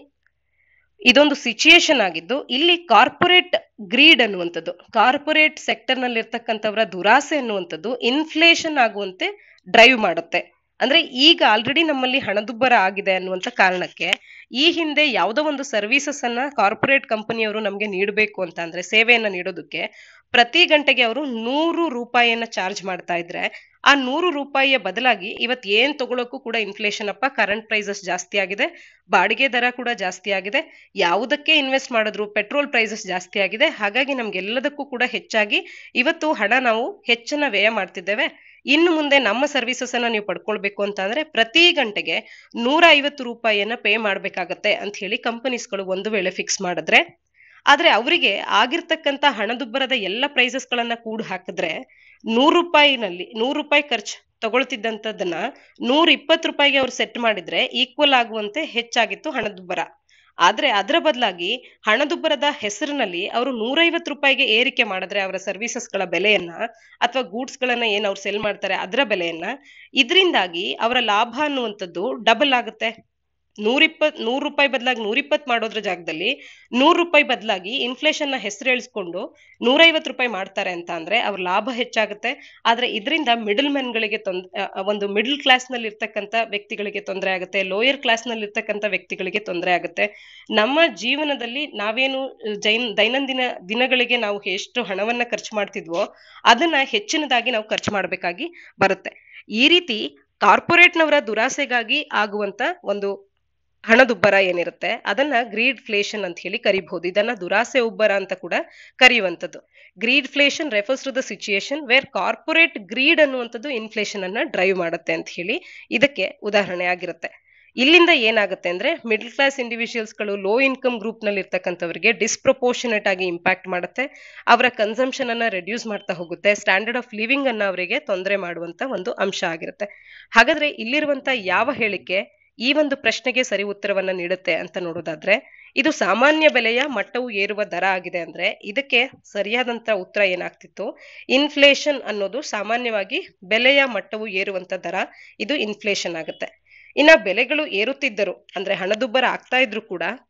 ಇದೊಂದು ಸಿಚುಯೇಷನ್ ಆಗಿದ್ದು ಇಲ್ಲಿ ಕಾರ್ಪೊರೇಟ್ ಗ್ರೀಡ್ ಅನ್ನುವಂಥದ್ದು ಕಾರ್ಪೊರೇಟ್ ಸೆಕ್ಟರ್ ನಲ್ಲಿ ಇರ್ತಕ್ಕಂಥವರ ದುರಾಸೆ ಅನ್ನುವಂಥದ್ದು ಇನ್ಫ್ಲೇಷನ್ ಆಗುವಂತೆ ಡ್ರೈವ್ ಮಾಡುತ್ತೆ ಅಂದ್ರೆ ಈಗ ಆಲ್ರೆಡಿ ನಮ್ಮಲ್ಲಿ ಹಣದುಬ್ಬರ ಆಗಿದೆ ಅನ್ನುವಂತ ಕಾರಣಕ್ಕೆ ಈ ಹಿಂದೆ ಯಾವುದೋ ಒಂದು ಸರ್ವಿಸಸ್ ಅನ್ನ ಕಾರ್ಪೊರೇಟ್ ಕಂಪನಿಯವರು ನಮಗೆ ನೀಡಬೇಕು ಅಂತ ಅಂದ್ರೆ ಸೇವೆಯನ್ನ ನೀಡೋದಕ್ಕೆ ಪ್ರತಿ ಗಂಟೆಗೆ ಅವರು ನೂರು ರೂಪಾಯಿಯನ್ನ ಚಾರ್ಜ್ ಮಾಡ್ತಾ ಇದ್ರೆ ಆ ನೂರು ರೂಪಾಯಿಯ ಬದಲಾಗಿ ಇವತ್ ಏನ್ ತಗೊಳಕ್ಕೂ ಕೂಡ ಇನ್ಫ್ಲೇಷನ್ ಅಪ್ಪ ಕರೆಂಟ್ ಪ್ರೈಸಸ್ ಜಾಸ್ತಿ ಆಗಿದೆ ಬಾಡಿಗೆ ದರ ಕೂಡ ಜಾಸ್ತಿ ಆಗಿದೆ ಯಾವುದಕ್ಕೆ ಇನ್ವೆಸ್ಟ್ ಮಾಡಿದ್ರು ಪೆಟ್ರೋಲ್ ಪ್ರೈಸಸ್ ಜಾಸ್ತಿ ಆಗಿದೆ ಹಾಗಾಗಿ ನಮ್ಗೆಲ್ಲದಕ್ಕೂ ಕೂಡ ಹೆಚ್ಚಾಗಿ ಇವತ್ತು ಹಣ ನಾವು ಹೆಚ್ಚನ್ನ ವ್ಯಯ ಮಾಡ್ತಿದ್ದೇವೆ ಇನ್ನು ಮುಂದೆ ನಮ್ಮ ಸರ್ವಿಸಸ್ ಅನ್ನ ನೀವು ಪಡ್ಕೊಳ್ಬೇಕು ಅಂತ ಅಂದ್ರೆ ಪ್ರತಿ ಗಂಟೆಗೆ ನೂರ ಐವತ್ತು ರೂಪಾಯಿಯನ್ನ ಪೇ ಮಾಡ್ಬೇಕಾಗತ್ತೆ ಅಂತ ಹೇಳಿ ಕಂಪನೀಸ್ಗಳು ಒಂದು ವೇಳೆ ಫಿಕ್ಸ್ ಮಾಡಿದ್ರೆ ಆದ್ರೆ ಅವರಿಗೆ ಆಗಿರ್ತಕ್ಕಂತ ಹಣದುಬ್ಬರದ ಎಲ್ಲ ಪ್ರೈಸಸ್ ಗಳನ್ನ ಕೂಡ ಹಾಕಿದ್ರೆ ನೂರು ರೂಪಾಯಿನಲ್ಲಿ ನೂರು ರೂಪಾಯಿ ಖರ್ಚು ತಗೊಳ್ತಿದ್ದಂಥದ್ದನ್ನ ನೂರ ಇಪ್ಪತ್ತು ರೂಪಾಯಿಗೆ ಅವ್ರು ಸೆಟ್ ಮಾಡಿದ್ರೆ ಈಕ್ವಲ್ ಆಗುವಂತೆ ಹೆಚ್ಚಾಗಿತ್ತು ಹಣದುಬ್ಬರ ಆದ್ರೆ ಅದರ ಬದಲಾಗಿ ಹಣದುಬ್ಬರದ ಹೆಸರಿನಲ್ಲಿ ಅವರು ನೂರೈವತ್ತು ರೂಪಾಯಿಗೆ ಏರಿಕೆ ಮಾಡಿದ್ರೆ ಅವರ ಸರ್ವಿಸಸ್ ಗಳ ಬೆಲೆಯನ್ನ ಅಥವಾ ಗೂಡ್ಸ್ ಗಳನ್ನ ಏನ್ ಅವ್ರು ಸೆಲ್ ಮಾಡ್ತಾರೆ ಅದರ ಬೆಲೆಯನ್ನ ಇದರಿಂದಾಗಿ ಅವರ ಲಾಭ ಅನ್ನುವಂಥದ್ದು ಡಬಲ್ ಆಗುತ್ತೆ ನೂರಿಪ್ಪತ್ ನೂರು ರೂಪಾಯಿ ಬದಲಾಗಿ ನೂರಿಪ್ಪತ್ ಮಾಡೋದ್ರ ಜಾಗದಲ್ಲಿ ನೂರು ರೂಪಾಯಿ ಬದಲಾಗಿ ಇನ್ಫ್ಲೇಷನ್ ನ ಹೆಸರು ಎಳಿಸ್ಕೊಂಡು ನೂರೈವತ್ತು ರೂಪಾಯಿ ಮಾಡ್ತಾರೆ ಅಂತ ಅಂದ್ರೆ ಅವ್ರ ಲಾಭ ಹೆಚ್ಚಾಗುತ್ತೆ ಆದ್ರೆ ಇದರಿಂದ ಮಿಡಲ್ ಮೆನ್ ಗಳಿಗೆ ತೊಂದ್ರೆ ಒಂದು ಮಿಡಲ್ ಕ್ಲಾಸ್ ನಲ್ಲಿ ಇರ್ತಕ್ಕಂಥ ವ್ಯಕ್ತಿಗಳಿಗೆ ತೊಂದರೆ ಆಗುತ್ತೆ ಲೋಯರ್ ಕ್ಲಾಸ್ ನಲ್ಲಿ ಇರ್ತಕ್ಕಂಥ ವ್ಯಕ್ತಿಗಳಿಗೆ ತೊಂದರೆ ಆಗುತ್ತೆ ನಮ್ಮ ಜೀವನದಲ್ಲಿ ನಾವೇನು ಜೈನ್ ದೈನಂದಿನ ದಿನಗಳಿಗೆ ನಾವು ಎಷ್ಟು ಹಣವನ್ನ ಖರ್ಚು ಮಾಡ್ತಿದ್ವೋ ಅದನ್ನ ಹೆಚ್ಚಿನದಾಗಿ ನಾವು ಖರ್ಚು ಮಾಡ್ಬೇಕಾಗಿ ಬರುತ್ತೆ ಈ ರೀತಿ ಕಾರ್ಪೊರೇಟ್ನವರ ದುರಾಸೆಗಾಗಿ ಆಗುವಂತ ಒಂದು ಹಣದುಬ್ಬರ ಏನಿರುತ್ತೆ ಅದನ್ನ ಗ್ರೀಡ್ ಫ್ಲೇಷನ್ ಅಂತ ಹೇಳಿ ಕರಿಬಹುದು ಇದನ್ನ ದುರಾಸೆ ಉಬ್ಬರ ಅಂತ ಕೂಡ ಕರೆಯುವಂಥದ್ದು greedflation refers to the situation where corporate greed ಅನ್ನುವಂಥದ್ದು ಇನ್ಫ್ಲೇಷನ್ ಅನ್ನ ಡ್ರೈವ್ ಮಾಡುತ್ತೆ ಅಂತ ಹೇಳಿ ಇದಕ್ಕೆ ಉದಾಹರಣೆ ಆಗಿರುತ್ತೆ ಇಲ್ಲಿಂದ ಏನಾಗುತ್ತೆ ಅಂದ್ರೆ ಮಿಡಲ್ ಕ್ಲಾಸ್ ಇಂಡಿವಿಜುವಲ್ಸ್ಗಳು ಲೋ ಇನ್ಕಮ್ ಗ್ರೂಪ್ ನಲ್ಲಿ ಇರ್ತಕ್ಕಂಥವರಿಗೆ ಡಿಸ್ಪ್ರಪೋರ್ಷನೇಟ್ ಆಗಿ ಇಂಪ್ಯಾಕ್ಟ್ ಮಾಡುತ್ತೆ ಅವರ ಕನ್ಸಂಪ್ಷನ್ ಅನ್ನ ರೆಡ್ಯೂಸ್ ಮಾಡ್ತಾ ಹೋಗುತ್ತೆ ಸ್ಟ್ಯಾಂಡರ್ಡ್ ಆಫ್ ಲಿವಿಂಗ್ ಅನ್ನ ಅವರಿಗೆ ತೊಂದರೆ ಮಾಡುವಂತ ಒಂದು ಅಂಶ ಆಗಿರುತ್ತೆ ಹಾಗಾದ್ರೆ ಇಲ್ಲಿರುವಂತ ಯಾವ ಹೇಳಿಕೆ ಈ ಒಂದು ಪ್ರಶ್ನೆಗೆ ಸರಿ ಉತ್ತರವನ್ನ ನೀಡುತ್ತೆ ಅಂತ ನೋಡೋದಾದ್ರೆ ಇದು ಸಾಮಾನ್ಯ ಬೆಲೆಯ ಮಟ್ಟವು ಏರುವ ದರ ಆಗಿದೆ ಅಂದ್ರೆ ಇದಕ್ಕೆ ಸರಿಯಾದಂತ ಉತ್ತರ ಏನಾಗ್ತಿತ್ತು ಇನ್ಫ್ಲೇಷನ್ ಅನ್ನೋದು ಸಾಮಾನ್ಯವಾಗಿ ಬೆಲೆಯ ಮಟ್ಟವು ಏರುವಂತ ದರ ಇದು ಇನ್ಫ್ಲೇಷನ್ ಆಗುತ್ತೆ ಇನ್ನ ಬೆಲೆಗಳು ಏರುತ್ತಿದ್ದರು ಅಂದ್ರೆ ಹಣದುಬ್ಬರ ಆಗ್ತಾ ಇದ್ರು ಕೂಡ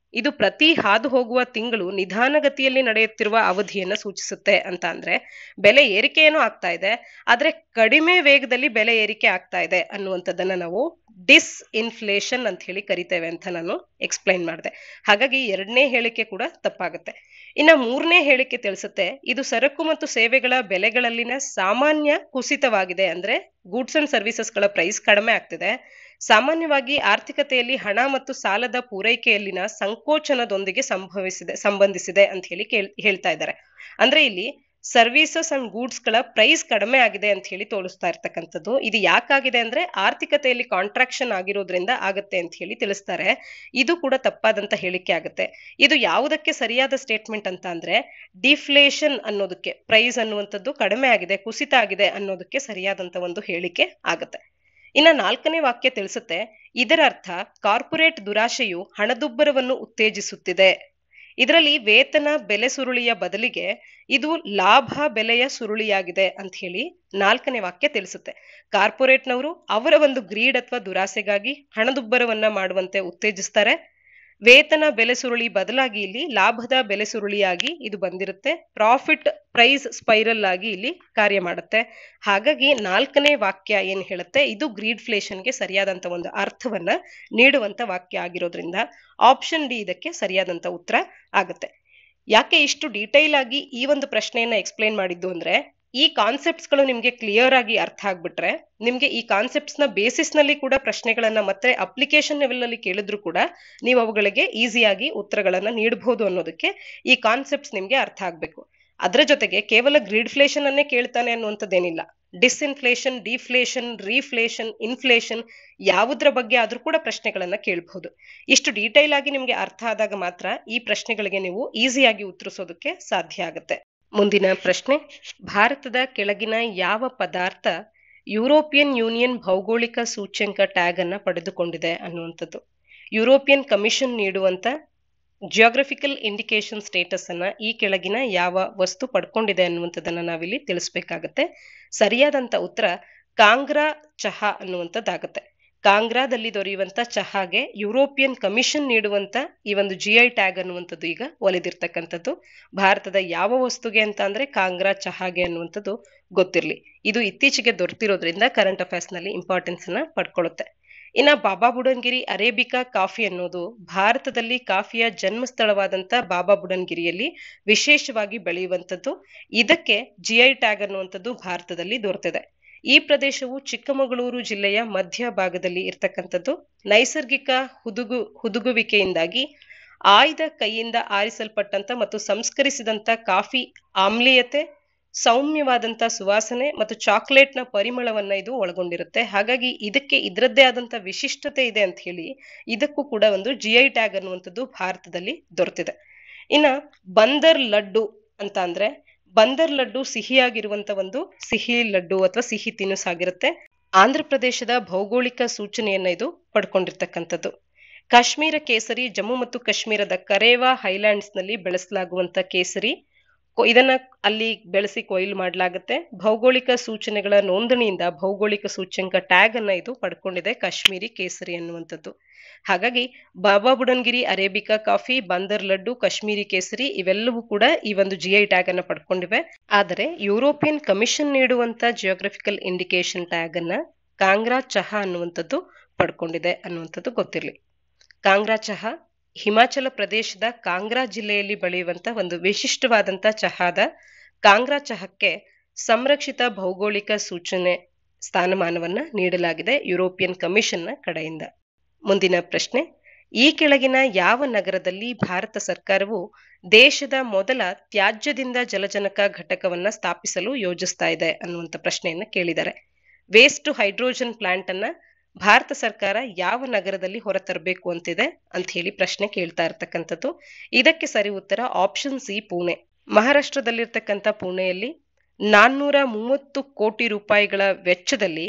ಇದು ಪ್ರತಿ ಹಾದು ಹೋಗುವ ತಿಂಗಳು ನಿಧಾನಗತಿಯಲ್ಲಿ ನಡೆಯುತ್ತಿರುವ ಅವಧಿಯನ್ನ ಸೂಚಿಸುತ್ತೆ ಅಂತ ಅಂದ್ರೆ ಬೆಲೆ ಏರಿಕೆ ಏನೋ ಆಗ್ತಾ ಇದೆ ಆದ್ರೆ ಕಡಿಮೆ ವೇಗದಲ್ಲಿ ಬೆಲೆ ಏರಿಕೆ ಆಗ್ತಾ ಇದೆ ಅನ್ನುವಂಥದ್ದನ್ನ ನಾವು ಡಿಸ್ ಇನ್ಫ್ಲೇಷನ್ ಅಂತ ಹೇಳಿ ಕರಿತೇವೆ ಅಂತ ನಾನು ಎಕ್ಸ್ಪ್ಲೈನ್ ಮಾಡಿದೆ ಹಾಗಾಗಿ ಎರಡನೇ ಹೇಳಿಕೆ ಕೂಡ ತಪ್ಪಾಗುತ್ತೆ ಇನ್ನ ಮೂರನೇ ಹೇಳಿಕೆ ತಿಳಿಸುತ್ತೆ ಇದು ಸರಕು ಮತ್ತು ಸೇವೆಗಳ ಬೆಲೆಗಳಲ್ಲಿನ ಸಾಮಾನ್ಯ ಕುಸಿತವಾಗಿದೆ ಅಂದ್ರೆ ಗೂಡ್ಸ್ ಅಂಡ್ ಸರ್ವಿಸಸ್ಗಳ ಪ್ರೈಸ್ ಕಡಿಮೆ ಆಗ್ತಿದೆ ಸಾಮಾನ್ಯವಾಗಿ ಆರ್ಥಿಕತೆಯಲ್ಲಿ ಹಣ ಮತ್ತು ಸಾಲದ ಪೂರೈಕೆಯಲ್ಲಿನ ಸಂಕೋಚನದೊಂದಿಗೆ ಸಂಭವಿಸಿದೆ ಸಂಬಂಧಿಸಿದೆ ಅಂತ ಹೇಳಿ ಕೇಳ್ ಹೇಳ್ತಾ ಇದ್ದಾರೆ ಅಂದ್ರೆ ಇಲ್ಲಿ ಸರ್ವಿಸಸ್ ಅಂಡ್ ಗೂಡ್ಸ್ ಗಳ ಪ್ರೈಸ್ ಕಡಿಮೆ ಆಗಿದೆ ಅಂತ ಹೇಳಿ ತೋರಿಸ್ತಾ ಇರ್ತಕ್ಕಂಥದ್ದು ಇದು ಯಾಕಾಗಿದೆ ಅಂದ್ರೆ ಆರ್ಥಿಕತೆಯಲ್ಲಿ ಕಾಂಟ್ರಾಕ್ಷನ್ ಆಗಿರೋದ್ರಿಂದ ಆಗತ್ತೆ ಅಂತ ಹೇಳಿ ತಿಳಿಸ್ತಾರೆ ಇದು ಕೂಡ ತಪ್ಪಾದಂತ ಹೇಳಿಕೆ ಆಗುತ್ತೆ ಇದು ಯಾವುದಕ್ಕೆ ಸರಿಯಾದ ಸ್ಟೇಟ್ಮೆಂಟ್ ಅಂತ ಅಂದ್ರೆ ಡಿಫ್ಲೇಷನ್ ಅನ್ನೋದಕ್ಕೆ ಪ್ರೈಸ್ ಅನ್ನುವಂಥದ್ದು ಕಡಿಮೆ ಆಗಿದೆ ಕುಸಿತ ಆಗಿದೆ ಅನ್ನೋದಕ್ಕೆ ಸರಿಯಾದಂತ ಒಂದು ಹೇಳಿಕೆ ಆಗುತ್ತೆ ಇನ್ನ ನಾಲ್ಕನೇ ವಾಕ್ಯ ತಿಳಿಸುತ್ತೆ ಇದರ ಅರ್ಥ ಕಾರ್ಪೊರೇಟ್ ದುರಾಶೆಯು ಹಣದುಬ್ಬರವನ್ನು ಉತ್ತೇಜಿಸುತ್ತಿದೆ ಇದರಲ್ಲಿ ವೇತನ ಬೆಲೆ ಸುರುಳಿಯ ಬದಲಿಗೆ ಇದು ಲಾಭ ಬೆಲೆಯ ಸುರುಳಿಯಾಗಿದೆ ಅಂತ ಹೇಳಿ ನಾಲ್ಕನೇ ವಾಕ್ಯ ತಿಳಿಸುತ್ತೆ ಕಾರ್ಪೊರೇಟ್ನವರು ಅವರ ಒಂದು ಗ್ರೀಡ್ ಅಥವಾ ದುರಾಸೆಗಾಗಿ ಹಣದುಬ್ಬರವನ್ನ ಮಾಡುವಂತೆ ಉತ್ತೇಜಿಸ್ತಾರೆ ವೇತನ ಬೆಲೆ ಸುರುಳಿ ಬದಲಾಗಿ ಇಲ್ಲಿ ಲಾಭದ ಬೆಲೆ ಸುರುಳಿಯಾಗಿ ಇದು ಬಂದಿರುತ್ತೆ ಪ್ರಾಫಿಟ್ ಪ್ರೈಸ್ ಸ್ಪೈರಲ್ ಆಗಿ ಇಲ್ಲಿ ಕಾರ್ಯ ಮಾಡುತ್ತೆ ಹಾಗಾಗಿ ನಾಲ್ಕನೇ ವಾಕ್ಯ ಏನ್ ಹೇಳುತ್ತೆ ಇದು ಗ್ರೀಡ್ಫ್ಲೇಷನ್ಗೆ ಸರಿಯಾದಂತ ಒಂದು ಅರ್ಥವನ್ನ ನೀಡುವಂತ ವಾಕ್ಯ ಆಗಿರೋದ್ರಿಂದ ಆಪ್ಷನ್ ಡಿ ಇದಕ್ಕೆ ಸರಿಯಾದಂತ ಉತ್ತರ ಆಗುತ್ತೆ ಯಾಕೆ ಇಷ್ಟು ಡೀಟೈಲ್ ಆಗಿ ಈ ಒಂದು ಪ್ರಶ್ನೆಯನ್ನ ಎಕ್ಸ್ಪ್ಲೈನ್ ಮಾಡಿದ್ದು ಅಂದ್ರೆ ಈ ಕಾನ್ಸೆಪ್ಟ್ಸ್ ಗಳು ನಿಮ್ಗೆ ಕ್ಲಿಯರ್ ಆಗಿ ಅರ್ಥ ಆಗ್ಬಿಟ್ರೆ ನಿಮ್ಗೆ ಈ ಕಾನ್ಸೆಪ್ಟ್ಸ್ ನ ಬೇಸಿಸ್ ನಲ್ಲಿ ಕೂಡ ಪ್ರಶ್ನೆಗಳನ್ನ ಮತ್ತೆ ಅಪ್ಲಿಕೇಶನ್ ಲೆವೆಲ್ ನಲ್ಲಿ ಕೇಳಿದ್ರು ಕೂಡ ನೀವು ಅವುಗಳಿಗೆ ಈಸಿಯಾಗಿ ಉತ್ತರಗಳನ್ನ ನೀಡಬಹುದು ಅನ್ನೋದಕ್ಕೆ ಈ ಕಾನ್ಸೆಪ್ಟ್ಸ್ ನಿಮ್ಗೆ ಅರ್ಥ ಆಗ್ಬೇಕು ಅದರ ಜೊತೆಗೆ ಕೇವಲ ಗ್ರೀಡ್ಫ್ಲೇಷನ್ ಅನ್ನೇ ಕೇಳ್ತಾನೆ ಅನ್ನುವಂಥದ್ದೇನಿಲ್ಲ ಡಿಸ್ಇನ್ಫ್ಲೇಷನ್ ಡಿಫ್ಲೇಷನ್ ರೀಫ್ಲೇಷನ್ ಇನ್ಫ್ಲೇಷನ್ ಯಾವುದ್ರ ಬಗ್ಗೆ ಆದ್ರೂ ಕೂಡ ಪ್ರಶ್ನೆಗಳನ್ನ ಕೇಳಬಹುದು ಇಷ್ಟು ಡೀಟೈಲ್ ಆಗಿ ನಿಮ್ಗೆ ಅರ್ಥ ಆದಾಗ ಮಾತ್ರ ಈ ಪ್ರಶ್ನೆಗಳಿಗೆ ನೀವು ಈಸಿಯಾಗಿ ಉತ್ತರಿಸೋದಕ್ಕೆ ಸಾಧ್ಯ ಆಗುತ್ತೆ ಮುಂದಿನ ಪ್ರಶ್ನೆ ಭಾರತದ ಕೆಳಗಿನ ಯಾವ ಪದಾರ್ಥ ಯುರೋಪಿಯನ್ ಯೂನಿಯನ್ ಭೌಗೋಳಿಕ ಸೂಚ್ಯಂಕ ಟ್ಯಾಗ್ ಅನ್ನ ಪಡೆದುಕೊಂಡಿದೆ ಅನ್ನುವಂಥದ್ದು ಯುರೋಪಿಯನ್ ಕಮಿಷನ್ ನೀಡುವಂತ ಜಿಯೋಗ್ರಫಿಕಲ್ ಇಂಡಿಕೇಶನ್ ಸ್ಟೇಟಸ್ ಅನ್ನ ಈ ಕೆಳಗಿನ ಯಾವ ವಸ್ತು ಪಡ್ಕೊಂಡಿದೆ ಅನ್ನುವಂಥದ್ದನ್ನ ನಾವಿಲ್ಲಿ ತಿಳಿಸ್ಬೇಕಾಗತ್ತೆ ಸರಿಯಾದಂತ ಉತ್ತರ ಕಾಂಗ್ರಾ ಚಹಾ ಅನ್ನುವಂಥದ್ದಾಗತ್ತೆ ಕಾಂಗ್ರಾದಲ್ಲಿ ದೊರೆಯುವಂತ ಚಹಾಗೆ ಯುರೋಪಿಯನ್ ಕಮಿಷನ್ ನೀಡುವಂತ ಈ ಒಂದು ಜಿ ಐ ಟ್ಯಾಗ್ ಅನ್ನುವಂಥದ್ದು ಈಗ ಒಲಿದಿರ್ತಕ್ಕಂಥದ್ದು ಭಾರತದ ಯಾವ ವಸ್ತುಗೆ ಅಂತ ಅಂದ್ರೆ ಕಾಂಗ್ರಾ ಚಹಾಗೆ ಅನ್ನುವಂಥದ್ದು ಗೊತ್ತಿರ್ಲಿ ಇದು ಇತ್ತೀಚೆಗೆ ದೊರೆತಿರೋದ್ರಿಂದ ಕರೆಂಟ್ ಅಫೇರ್ಸ್ ನಲ್ಲಿ ಇಂಪಾರ್ಟೆನ್ಸ್ ಅನ್ನ ಪಡ್ಕೊಳ್ಳುತ್ತೆ ಇನ್ನ ಬಾಬಾ ಬುಡನ್ಗಿರಿ ಅರೇಬಿಕಾ ಕಾಫಿ ಅನ್ನೋದು ಭಾರತದಲ್ಲಿ ಕಾಫಿಯ ಜನ್ಮಸ್ಥಳವಾದಂತ ಬಾಬಾ ಬುಡನ್ಗಿರಿಯಲ್ಲಿ ವಿಶೇಷವಾಗಿ ಬೆಳೆಯುವಂಥದ್ದು ಇದಕ್ಕೆ ಜಿಐ ಟ್ಯಾಗ್ ಅನ್ನುವಂಥದ್ದು ಭಾರತದಲ್ಲಿ ದೊರೆತಿದೆ ಈ ಪ್ರದೇಶವು ಚಿಕ್ಕಮಗಳೂರು ಜಿಲ್ಲೆಯ ಮಧ್ಯ ಭಾಗದಲ್ಲಿ ಇರ್ತಕ್ಕಂಥದ್ದು ನೈಸರ್ಗಿಕ ಹುದುಗು ಹುದುಗುವಿಕೆಯಿಂದಾಗಿ ಆಯ್ದ ಕೈಯಿಂದ ಆರಿಸಲ್ಪಟ್ಟಂತ ಮತ್ತು ಸಂಸ್ಕರಿಸಿದಂತ ಕಾಫಿ ಆಮ್ಲೀಯತೆ ಸೌಮ್ಯವಾದಂತ ಸುವಾಸನೆ ಮತ್ತು ಚಾಕ್ಲೇಟ್ನ ಪರಿಮಳವನ್ನ ಇದು ಒಳಗೊಂಡಿರುತ್ತೆ ಹಾಗಾಗಿ ಇದಕ್ಕೆ ಇದರದ್ದೇ ಆದಂತ ವಿಶಿಷ್ಟತೆ ಇದೆ ಅಂತ ಹೇಳಿ ಇದಕ್ಕೂ ಕೂಡ ಒಂದು ಜಿಐ ಟ್ಯಾಗ್ ಅನ್ನುವಂಥದ್ದು ಭಾರತದಲ್ಲಿ ದೊರೆತಿದೆ ಇನ್ನ ಬಂದರ್ ಲಡ್ಡು ಅಂತ ಅಂದ್ರೆ ಬಂದರ್ ಲಡ್ಡು ಸಿಹಿಯಾಗಿರುವಂತ ಒಂದು ಸಿಹಿ ಲಡ್ಡು ಅಥವಾ ಸಿಹಿ ತಿನಿಸಾಗಿರುತ್ತೆ ಆಂಧ್ರ ಪ್ರದೇಶದ ಭೌಗೋಳಿಕ ಸೂಚನೆಯನ್ನ ಇದು ಪಡ್ಕೊಂಡಿರ್ತಕ್ಕಂಥದ್ದು ಕಾಶ್ಮೀರ ಕೇಸರಿ ಜಮ್ಮು ಮತ್ತು ಕಾಶ್ಮೀರದ ಕರೇವಾ ಹೈಲ್ಯಾಂಡ್ಸ್ ನಲ್ಲಿ ಬೆಳೆಸಲಾಗುವಂತ ಕೇಸರಿ ಇದನ್ನ ಅಲ್ಲಿ ಬೆಳೆಸಿ ಕೊಯ್ಲು ಮಾಡಲಾಗುತ್ತೆ ಭೌಗೋಳಿಕ ಸೂಚನೆಗಳ ನೋಂದಣಿಯಿಂದ ಭೌಗೋಳಿಕ ಸೂಚ್ಯಂಕ ಟ್ಯಾಗ್ ಅನ್ನ ಇದು ಪಡ್ಕೊಂಡಿದೆ ಕಾಶ್ಮೀರಿ ಕೇಸರಿ ಅನ್ನುವಂಥದ್ದು ಹಾಗಾಗಿ ಬಾಬಾ ಬುಡನ್ಗಿರಿ ಅರೇಬಿಕಾ ಕಾಫಿ ಬಂದರ್ ಲಡ್ಡು ಕಾಶ್ಮೀರಿ ಕೇಸರಿ ಇವೆಲ್ಲವೂ ಕೂಡ ಈ ಒಂದು ಜಿಐ ಟ್ಯಾಗ್ ಅನ್ನ ಪಡ್ಕೊಂಡಿವೆ ಆದರೆ ಯುರೋಪಿಯನ್ ಕಮಿಷನ್ ನೀಡುವಂತ ಜಿಯೋಗ್ರಫಿಕಲ್ ಇಂಡಿಕೇಶನ್ ಟ್ಯಾಗ್ ಅನ್ನ ಕಾಂಗ್ರಾ ಚಹಾ ಅನ್ನುವಂಥದ್ದು ಪಡ್ಕೊಂಡಿದೆ ಅನ್ನುವಂಥದ್ದು ಗೊತ್ತಿರಲಿ ಕಾಂಗ್ರಾ ಚಹಾ ಹಿಮಾಚಲ ಪ್ರದೇಶದ ಕಾಂಗ್ರಾ ಜಿಲ್ಲೆಯಲ್ಲಿ ಬೆಳೆಯುವಂತ ಒಂದು ವಿಶಿಷ್ಟವಾದಂತ ಚಹಾದ ಕಾಂಗ್ರಾ ಚಹಕ್ಕೆ ಸಂರಕ್ಷಿತ ಭೌಗೋಳಿಕ ಸೂಚನೆ ಸ್ಥಾನಮಾನವನ್ನ ನೀಡಲಾಗಿದೆ ಯುರೋಪಿಯನ್ ಕಮಿಷನ್ನ ಕಡೆಯಿಂದ ಮುಂದಿನ ಪ್ರಶ್ನೆ ಈ ಕೆಳಗಿನ ಯಾವ ನಗರದಲ್ಲಿ ಭಾರತ ಸರ್ಕಾರವು ದೇಶದ ಮೊದಲ ತ್ಯಾಜ್ಯದಿಂದ ಜಲಜನಕ ಘಟಕವನ್ನ ಸ್ಥಾಪಿಸಲು ಯೋಜಿಸ್ತಾ ಇದೆ ಅನ್ನುವಂಥ ಪ್ರಶ್ನೆಯನ್ನ ಕೇಳಿದ್ದಾರೆ ವೇಸ್ಟ್ ಟು ಹೈಡ್ರೋಜನ್ ಪ್ಲಾಂಟ್ ಅನ್ನ ಭಾರತ ಸರ್ಕಾರ ಯಾವ ನಗರದಲ್ಲಿ ಹೊರತರಬೇಕು ಅಂತಿದೆ ಅಂತ ಹೇಳಿ ಪ್ರಶ್ನೆ ಕೇಳ್ತಾ ಇರ್ತಕ್ಕಂಥದ್ದು ಇದಕ್ಕೆ ಸರಿ ಉತ್ತರ ಆಪ್ಷನ್ ಸಿ ಪುಣೆ ಮಹಾರಾಷ್ಟ್ರದಲ್ಲಿರ್ತಕ್ಕಂಥ ಪುಣೆಯಲ್ಲಿ ನಾನ್ನೂರ ಮೂವತ್ತು ಕೋಟಿ ರೂಪಾಯಿಗಳ ವೆಚ್ಚದಲ್ಲಿ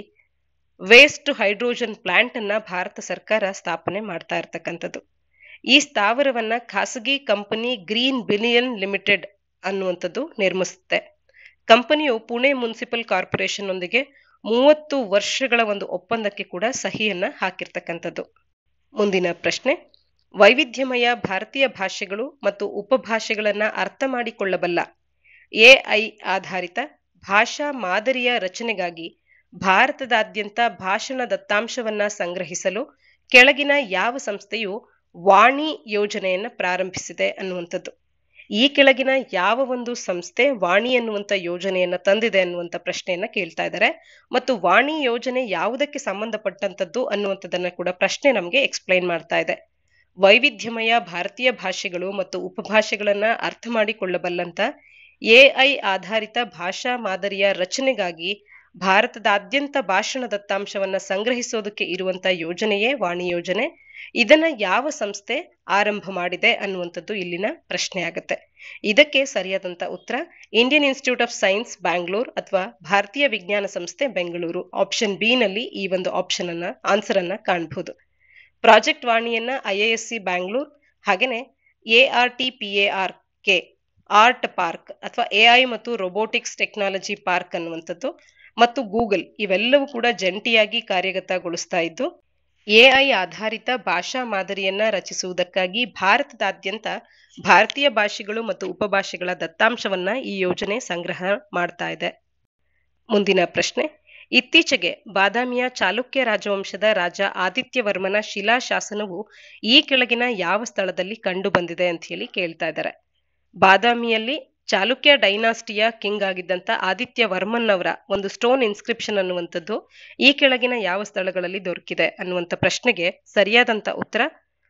ವೇಸ್ಟ್ ಹೈಡ್ರೋಜನ್ ಪ್ಲಾಂಟ್ ಅನ್ನ ಭಾರತ ಸರ್ಕಾರ ಸ್ಥಾಪನೆ ಮಾಡ್ತಾ ಇರ್ತಕ್ಕಂಥದ್ದು ಈ ಸ್ಥಾವರವನ್ನ ಖಾಸಗಿ ಕಂಪನಿ ಗ್ರೀನ್ ಬಿಲಿಯನ್ ಲಿಮಿಟೆಡ್ ಅನ್ನುವಂಥದ್ದು ನಿರ್ಮಿಸುತ್ತೆ ಕಂಪನಿಯು ಪುಣೆ ಮುನ್ಸಿಪಲ್ ಕಾರ್ಪೊರೇಷನ್ ಒಂದಿಗೆ ಮೂವತ್ತು ವರ್ಷಗಳ ಒಂದು ಒಪ್ಪಂದಕ್ಕೆ ಕೂಡ ಸಹಿಯನ್ನ ಹಾಕಿರ್ತಕ್ಕಂಥದ್ದು ಮುಂದಿನ ಪ್ರಶ್ನೆ ವೈವಿಧ್ಯಮಯ ಭಾರತೀಯ ಭಾಷೆಗಳು ಮತ್ತು ಉಪಭಾಷೆಗಳನ್ನು ಅರ್ಥ ಮಾಡಿಕೊಳ್ಳಬಲ್ಲ ಎಐ ಆಧಾರಿತ ಭಾಷಾ ಮಾದರಿಯ ರಚನೆಗಾಗಿ ಭಾರತದಾದ್ಯಂತ ಭಾಷಣ ದತ್ತಾಂಶವನ್ನ ಸಂಗ್ರಹಿಸಲು ಕೆಳಗಿನ ಯಾವ ಸಂಸ್ಥೆಯು ವಾಣಿ ಯೋಜನೆಯನ್ನ ಪ್ರಾರಂಭಿಸಿದೆ ಅನ್ನುವಂಥದ್ದು ಈ ಕೆಳಗಿನ ಯಾವ ಒಂದು ಸಂಸ್ಥೆ ವಾಣಿ ಅನ್ನುವಂಥ ಯೋಜನೆಯನ್ನ ತಂದಿದೆ ಅನ್ನುವಂಥ ಪ್ರಶ್ನೆಯನ್ನ ಕೇಳ್ತಾ ಇದ್ದಾರೆ ಮತ್ತು ವಾಣಿ ಯೋಜನೆ ಯಾವುದಕ್ಕೆ ಸಂಬಂಧಪಟ್ಟಂತದ್ದು ಅನ್ನುವಂಥದ್ದನ್ನ ಕೂಡ ಪ್ರಶ್ನೆ ನಮಗೆ ಎಕ್ಸ್ಪ್ಲೈನ್ ಮಾಡ್ತಾ ಇದೆ ವೈವಿಧ್ಯಮಯ ಭಾರತೀಯ ಭಾಷೆಗಳು ಮತ್ತು ಉಪಭಾಷೆಗಳನ್ನ ಅರ್ಥ ಮಾಡಿಕೊಳ್ಳಬಲ್ಲಂತ ಎಐ ಆಧಾರಿತ ಭಾಷಾ ಮಾದರಿಯ ರಚನೆಗಾಗಿ ಭಾರತದಾದ್ಯಂತ ಭಾಷಣ ದತ್ತಾಂಶವನ್ನ ಸಂಗ್ರಹಿಸೋದಕ್ಕೆ ಇರುವಂತ ಯೋಜನೆಯೇ ವಾಣಿ ಯೋಜನೆ ಇದನ್ನ ಯಾವ ಸಂಸ್ಥೆ ಆರಂಭ ಮಾಡಿದೆ ಅನ್ನುವಂಥದ್ದು ಇಲ್ಲಿನ ಪ್ರಶ್ನೆ ಆಗತ್ತೆ ಇದಕ್ಕೆ ಸರಿಯಾದಂತ ಉತ್ತರ Indian institute of science Bangalore ಅಥವಾ ಭಾರತೀಯ ವಿಜ್ಞಾನ ಸಂಸ್ಥೆ ಬೆಂಗಳೂರು ಆಪ್ಷನ್ ಬಿ ನಲ್ಲಿ ಈ ಒಂದು ಆಪ್ಷನ್ ಅನ್ನ ಆನ್ಸರ್ ಅನ್ನ ಕಾಣಬಹುದು ಪ್ರಾಜೆಕ್ಟ್ ವಾಣಿಯನ್ನ ಐಎಎಸ್ಸಿ ಬ್ಯಾಂಗ್ಳೂರ್ ಹಾಗೇನೆ A R T P A R K art park ಅಥವಾ ಎಐ ಮತ್ತು ರೊಬೋಟಿಕ್ಸ್ ಟೆಕ್ನಾಲಜಿ ಪಾರ್ಕ್ ಅನ್ನುವಂಥದ್ದು ಮತ್ತು ಗೂಗಲ್ ಇವೆಲ್ಲವೂ ಕೂಡ ಜಂಟಿಯಾಗಿ ಕಾರ್ಯಗತಗೊಳಿಸ್ತಾ ಇದ್ದು ಎಐ ಆಧಾರಿತ ಭಾಷಾ ಮಾದರಿಯನ್ನ ರಚಿಸುವುದಕ್ಕಾಗಿ ಭಾರತದಾದ್ಯಂತ ಭಾರತೀಯ ಭಾಷೆಗಳು ಮತ್ತು ಉಪಭಾಷೆಗಳ ದತ್ತಾಂಶವನ್ನ ಈ ಯೋಜನೆ ಸಂಗ್ರಹ ಮಾಡ್ತಾ ಇದೆ ಮುಂದಿನ ಪ್ರಶ್ನೆ ಇತ್ತೀಚೆಗೆ ಬಾದಾಮಿಯ ಚಾಲುಕ್ಯ ರಾಜವಂಶದ ರಾಜ ಆದಿತ್ಯವರ್ಮನ ಶಿಲಾಶಾಸನವು ಈ ಕೆಳಗಿನ ಯಾವ ಸ್ಥಳದಲ್ಲಿ ಕಂಡು ಬಂದಿದೆ ಅಂತ ಹೇಳಿ ಕೇಳ್ತಾ ಇದ್ದಾರೆ ಬಾದಾಮಿಯಲ್ಲಿ ಚಾಲುಕ್ಯ ಡೈನಾಸ್ಟಿಯ ಕಿಂಗ್ ಆಗಿದ್ದಂತ ಆದಿತ್ಯ ವರ್ಮನ್ ಅವರ ಒಂದು ಸ್ಟೋನ್ ಇನ್ಸ್ಕ್ರಿಪ್ಷನ್ ಅನ್ನುವಂಥದ್ದು ಈ ಕೆಳಗಿನ ಯಾವ ಸ್ಥಳಗಳಲ್ಲಿ ದೊರಕಿದೆ ಅನ್ನುವಂಥ ಪ್ರಶ್ನೆಗೆ ಸರಿಯಾದಂತ ಉತ್ತರ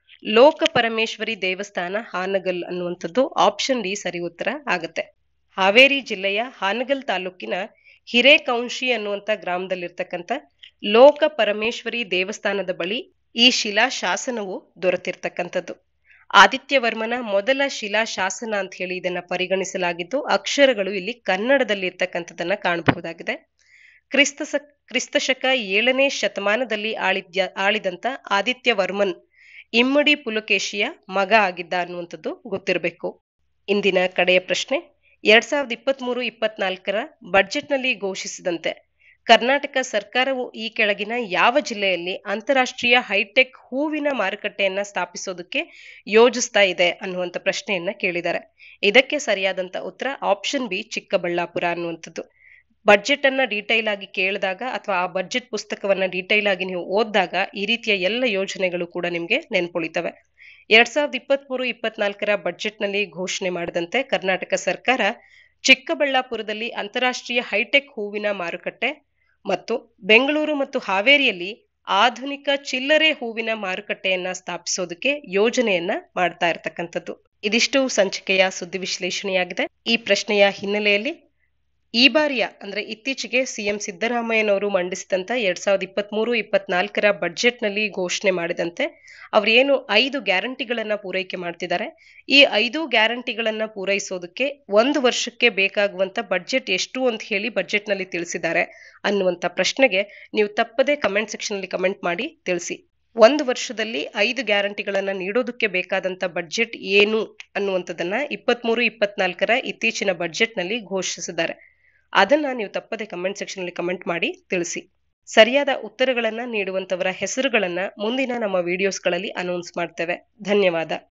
ಲೋಕ ಪರಮೇಶ್ವರಿ ದೇವಸ್ಥಾನ ಹಾನಗಲ್ ಅನ್ನುವಂಥದ್ದು ಆಪ್ಷನ್ ಡಿ ಸರಿ ಉತ್ತರ ಆಗತ್ತೆ ಹಾವೇರಿ ಜಿಲ್ಲೆಯ ಹಾನಗಲ್ ತಾಲೂಕಿನ ಹಿರೇಕೌಂಶಿ ಅನ್ನುವಂಥ ಗ್ರಾಮದಲ್ಲಿರ್ತಕ್ಕಂಥ ಲೋಕ ಪರಮೇಶ್ವರಿ ದೇವಸ್ಥಾನದ ಬಳಿ ಈ ಶಿಲಾ ಶಾಸನವು ದೊರೆತಿರ್ತಕ್ಕಂಥದ್ದು ಆದಿತ್ಯವರ್ಮನ ಮೊದಲ ಶಿಲಾ ಶಾಸನ ಅಂತ ಹೇಳಿ ಇದನ್ನ ಪರಿಗಣಿಸಲಾಗಿದ್ದು ಅಕ್ಷರಗಳು ಇಲ್ಲಿ ಕನ್ನಡದಲ್ಲಿ ಇರ್ತಕ್ಕಂಥದ್ದನ್ನ ಕಾಣಬಹುದಾಗಿದೆ ಕ್ರಿಸ್ತ ಕ್ರಿಸ್ತಶಕ ಏಳನೇ ಶತಮಾನದಲ್ಲಿ ಆಳಿದ್ಯ ಆಳಿದಂತ ಆದಿತ್ಯವರ್ಮನ್ ಇಮ್ಮಡಿ ಪುಲಕೇಶಿಯ ಮಗ ಆಗಿದ್ದ ಅನ್ನುವಂಥದ್ದು ಗೊತ್ತಿರಬೇಕು ಇಂದಿನ ಕಡೆಯ ಪ್ರಶ್ನೆ ಎರಡ್ ಸಾವಿರದ ಇಪ್ಪತ್ತ್ ಮೂರು ಇಪ್ಪತ್ನಾಲ್ಕರ ಬಡ್ಜೆಟ್ನಲ್ಲಿ ಘೋಷಿಸಿದಂತೆ ಕರ್ನಾಟಕ ಸರ್ಕಾರವು ಈ ಕೆಳಗಿನ ಯಾವ ಜಿಲ್ಲೆಯಲ್ಲಿ ಅಂತಾರಾಷ್ಟ್ರೀಯ ಹೈಟೆಕ್ ಹೂವಿನ ಮಾರುಕಟ್ಟೆಯನ್ನ ಸ್ಥಾಪಿಸೋದಕ್ಕೆ ಯೋಜಿಸ್ತಾ ಇದೆ ಅನ್ನುವಂಥ ಪ್ರಶ್ನೆಯನ್ನ ಕೇಳಿದ್ದಾರೆ ಇದಕ್ಕೆ ಸರಿಯಾದಂತ ಉತ್ತರ ಆಪ್ಷನ್ ಬಿ ಚಿಕ್ಕಬಳ್ಳಾಪುರ ಅನ್ನುವಂಥದ್ದು ಬಡ್ಜೆಟ್ ಅನ್ನ ಡೀಟೈಲ್ ಆಗಿ ಕೇಳಿದಾಗ ಅಥವಾ ಆ ಬಡ್ಜೆಟ್ ಪುಸ್ತಕವನ್ನ ಡೀಟೈಲ್ ಆಗಿ ನೀವು ಓದಿದಾಗ ಈ ರೀತಿಯ ಎಲ್ಲ ಯೋಜನೆಗಳು ಕೂಡ ನಿಮಗೆ ನೆನ್ಪುಳಿತವೆ ಎರಡ್ ಸಾವಿರದ ಇಪ್ಪತ್ತ್ ಮೂರು ಇಪ್ಪತ್ನಾಲ್ಕರ ಬಡ್ಜೆಟ್ನಲ್ಲಿ ಘೋಷಣೆ ಮಾಡಿದಂತೆ ಕರ್ನಾಟಕ ಸರ್ಕಾರ ಚಿಕ್ಕಬಳ್ಳಾಪುರದಲ್ಲಿ ಅಂತಾರಾಷ್ಟ್ರೀಯ ಹೈಟೆಕ್ ಹೂವಿನ ಮಾರುಕಟ್ಟೆ ಮತ್ತು ಬೆಂಗಳೂರು ಮತ್ತು ಹಾವೇರಿಯಲ್ಲಿ ಆಧುನಿಕ ಚಿಲ್ಲರೆ ಹೂವಿನ ಮಾರುಕಟ್ಟೆಯನ್ನ ಸ್ಥಾಪಿಸೋದಕ್ಕೆ ಯೋಜನೆಯನ್ನ ಮಾಡ್ತಾ ಇರತಕ್ಕಂಥದ್ದು ಇದಿಷ್ಟು ಸಂಚಿಕೆಯ ಸುದ್ದಿ ವಿಶ್ಲೇಷಣೆಯಾಗಿದೆ ಈ ಪ್ರಶ್ನೆಯ ಹಿನ್ನೆಲೆಯಲ್ಲಿ ಈ ಬಾರಿಯ ಅಂದ್ರೆ ಇತ್ತೀಚೆಗೆ ಸಿಎಂ ಸಿದ್ದರಾಮಯ್ಯನವರು ಮಂಡಿಸಿದಂತ ಎರಡ್ ಸಾವಿರದ ಇಪ್ಪತ್ತ್ ಮೂರು ಇಪ್ಪತ್ನಾಲ್ಕರ ಬಡ್ಜೆಟ್ನಲ್ಲಿ ಘೋಷಣೆ ಮಾಡಿದಂತೆ ಅವರೇನು ಐದು ಗ್ಯಾರಂಟಿಗಳನ್ನ ಪೂರೈಕೆ ಮಾಡ್ತಿದ್ದಾರೆ ಈ ಐದು ಗ್ಯಾರಂಟಿಗಳನ್ನ ಪೂರೈಸೋದಕ್ಕೆ ಒಂದು ವರ್ಷಕ್ಕೆ ಬೇಕಾಗುವಂತ ಬಡ್ಜೆಟ್ ಎಷ್ಟು ಅಂತ ಹೇಳಿ ಬಡ್ಜೆಟ್ನಲ್ಲಿ ತಿಳಿಸಿದ್ದಾರೆ ಅನ್ನುವಂಥ ಪ್ರಶ್ನೆಗೆ ನೀವು ತಪ್ಪದೇ ಕಮೆಂಟ್ ಸೆಕ್ಷನ್ ಅಲ್ಲಿ ಕಮೆಂಟ್ ಮಾಡಿ ತಿಳಿಸಿ ಒಂದು ವರ್ಷದಲ್ಲಿ ಐದು ಗ್ಯಾರಂಟಿಗಳನ್ನ ನೀಡೋದಕ್ಕೆ ಬೇಕಾದಂತ ಬಡ್ಜೆಟ್ ಏನು ಅನ್ನುವಂಥದ್ದನ್ನ ಇಪ್ಪತ್ಮೂರು ಇಪ್ಪತ್ನಾಲ್ಕರ ಇತ್ತೀಚಿನ ಬಡ್ಜೆಟ್ನಲ್ಲಿ ಘೋಷಿಸಿದ್ದಾರೆ ಅದನ್ನ ನೀವು ತಪ್ಪದೆ ಕಮೆಂಟ್ ಸೆಕ್ಷನ್ ಅಲ್ಲಿ ಕಮೆಂಟ್ ಮಾಡಿ ತಿಳಿಸಿ ಸರಿಯಾದ ಉತ್ತರಗಳನ್ನ ನೀಡುವಂತವರ ಹೆಸರುಗಳನ್ನ ಮುಂದಿನ ನಮ್ಮ ವಿಡಿಯೋಸ್ಗಳಲ್ಲಿ ಅನೌನ್ಸ್ ಮಾಡ್ತೇವೆ ಧನ್ಯವಾದ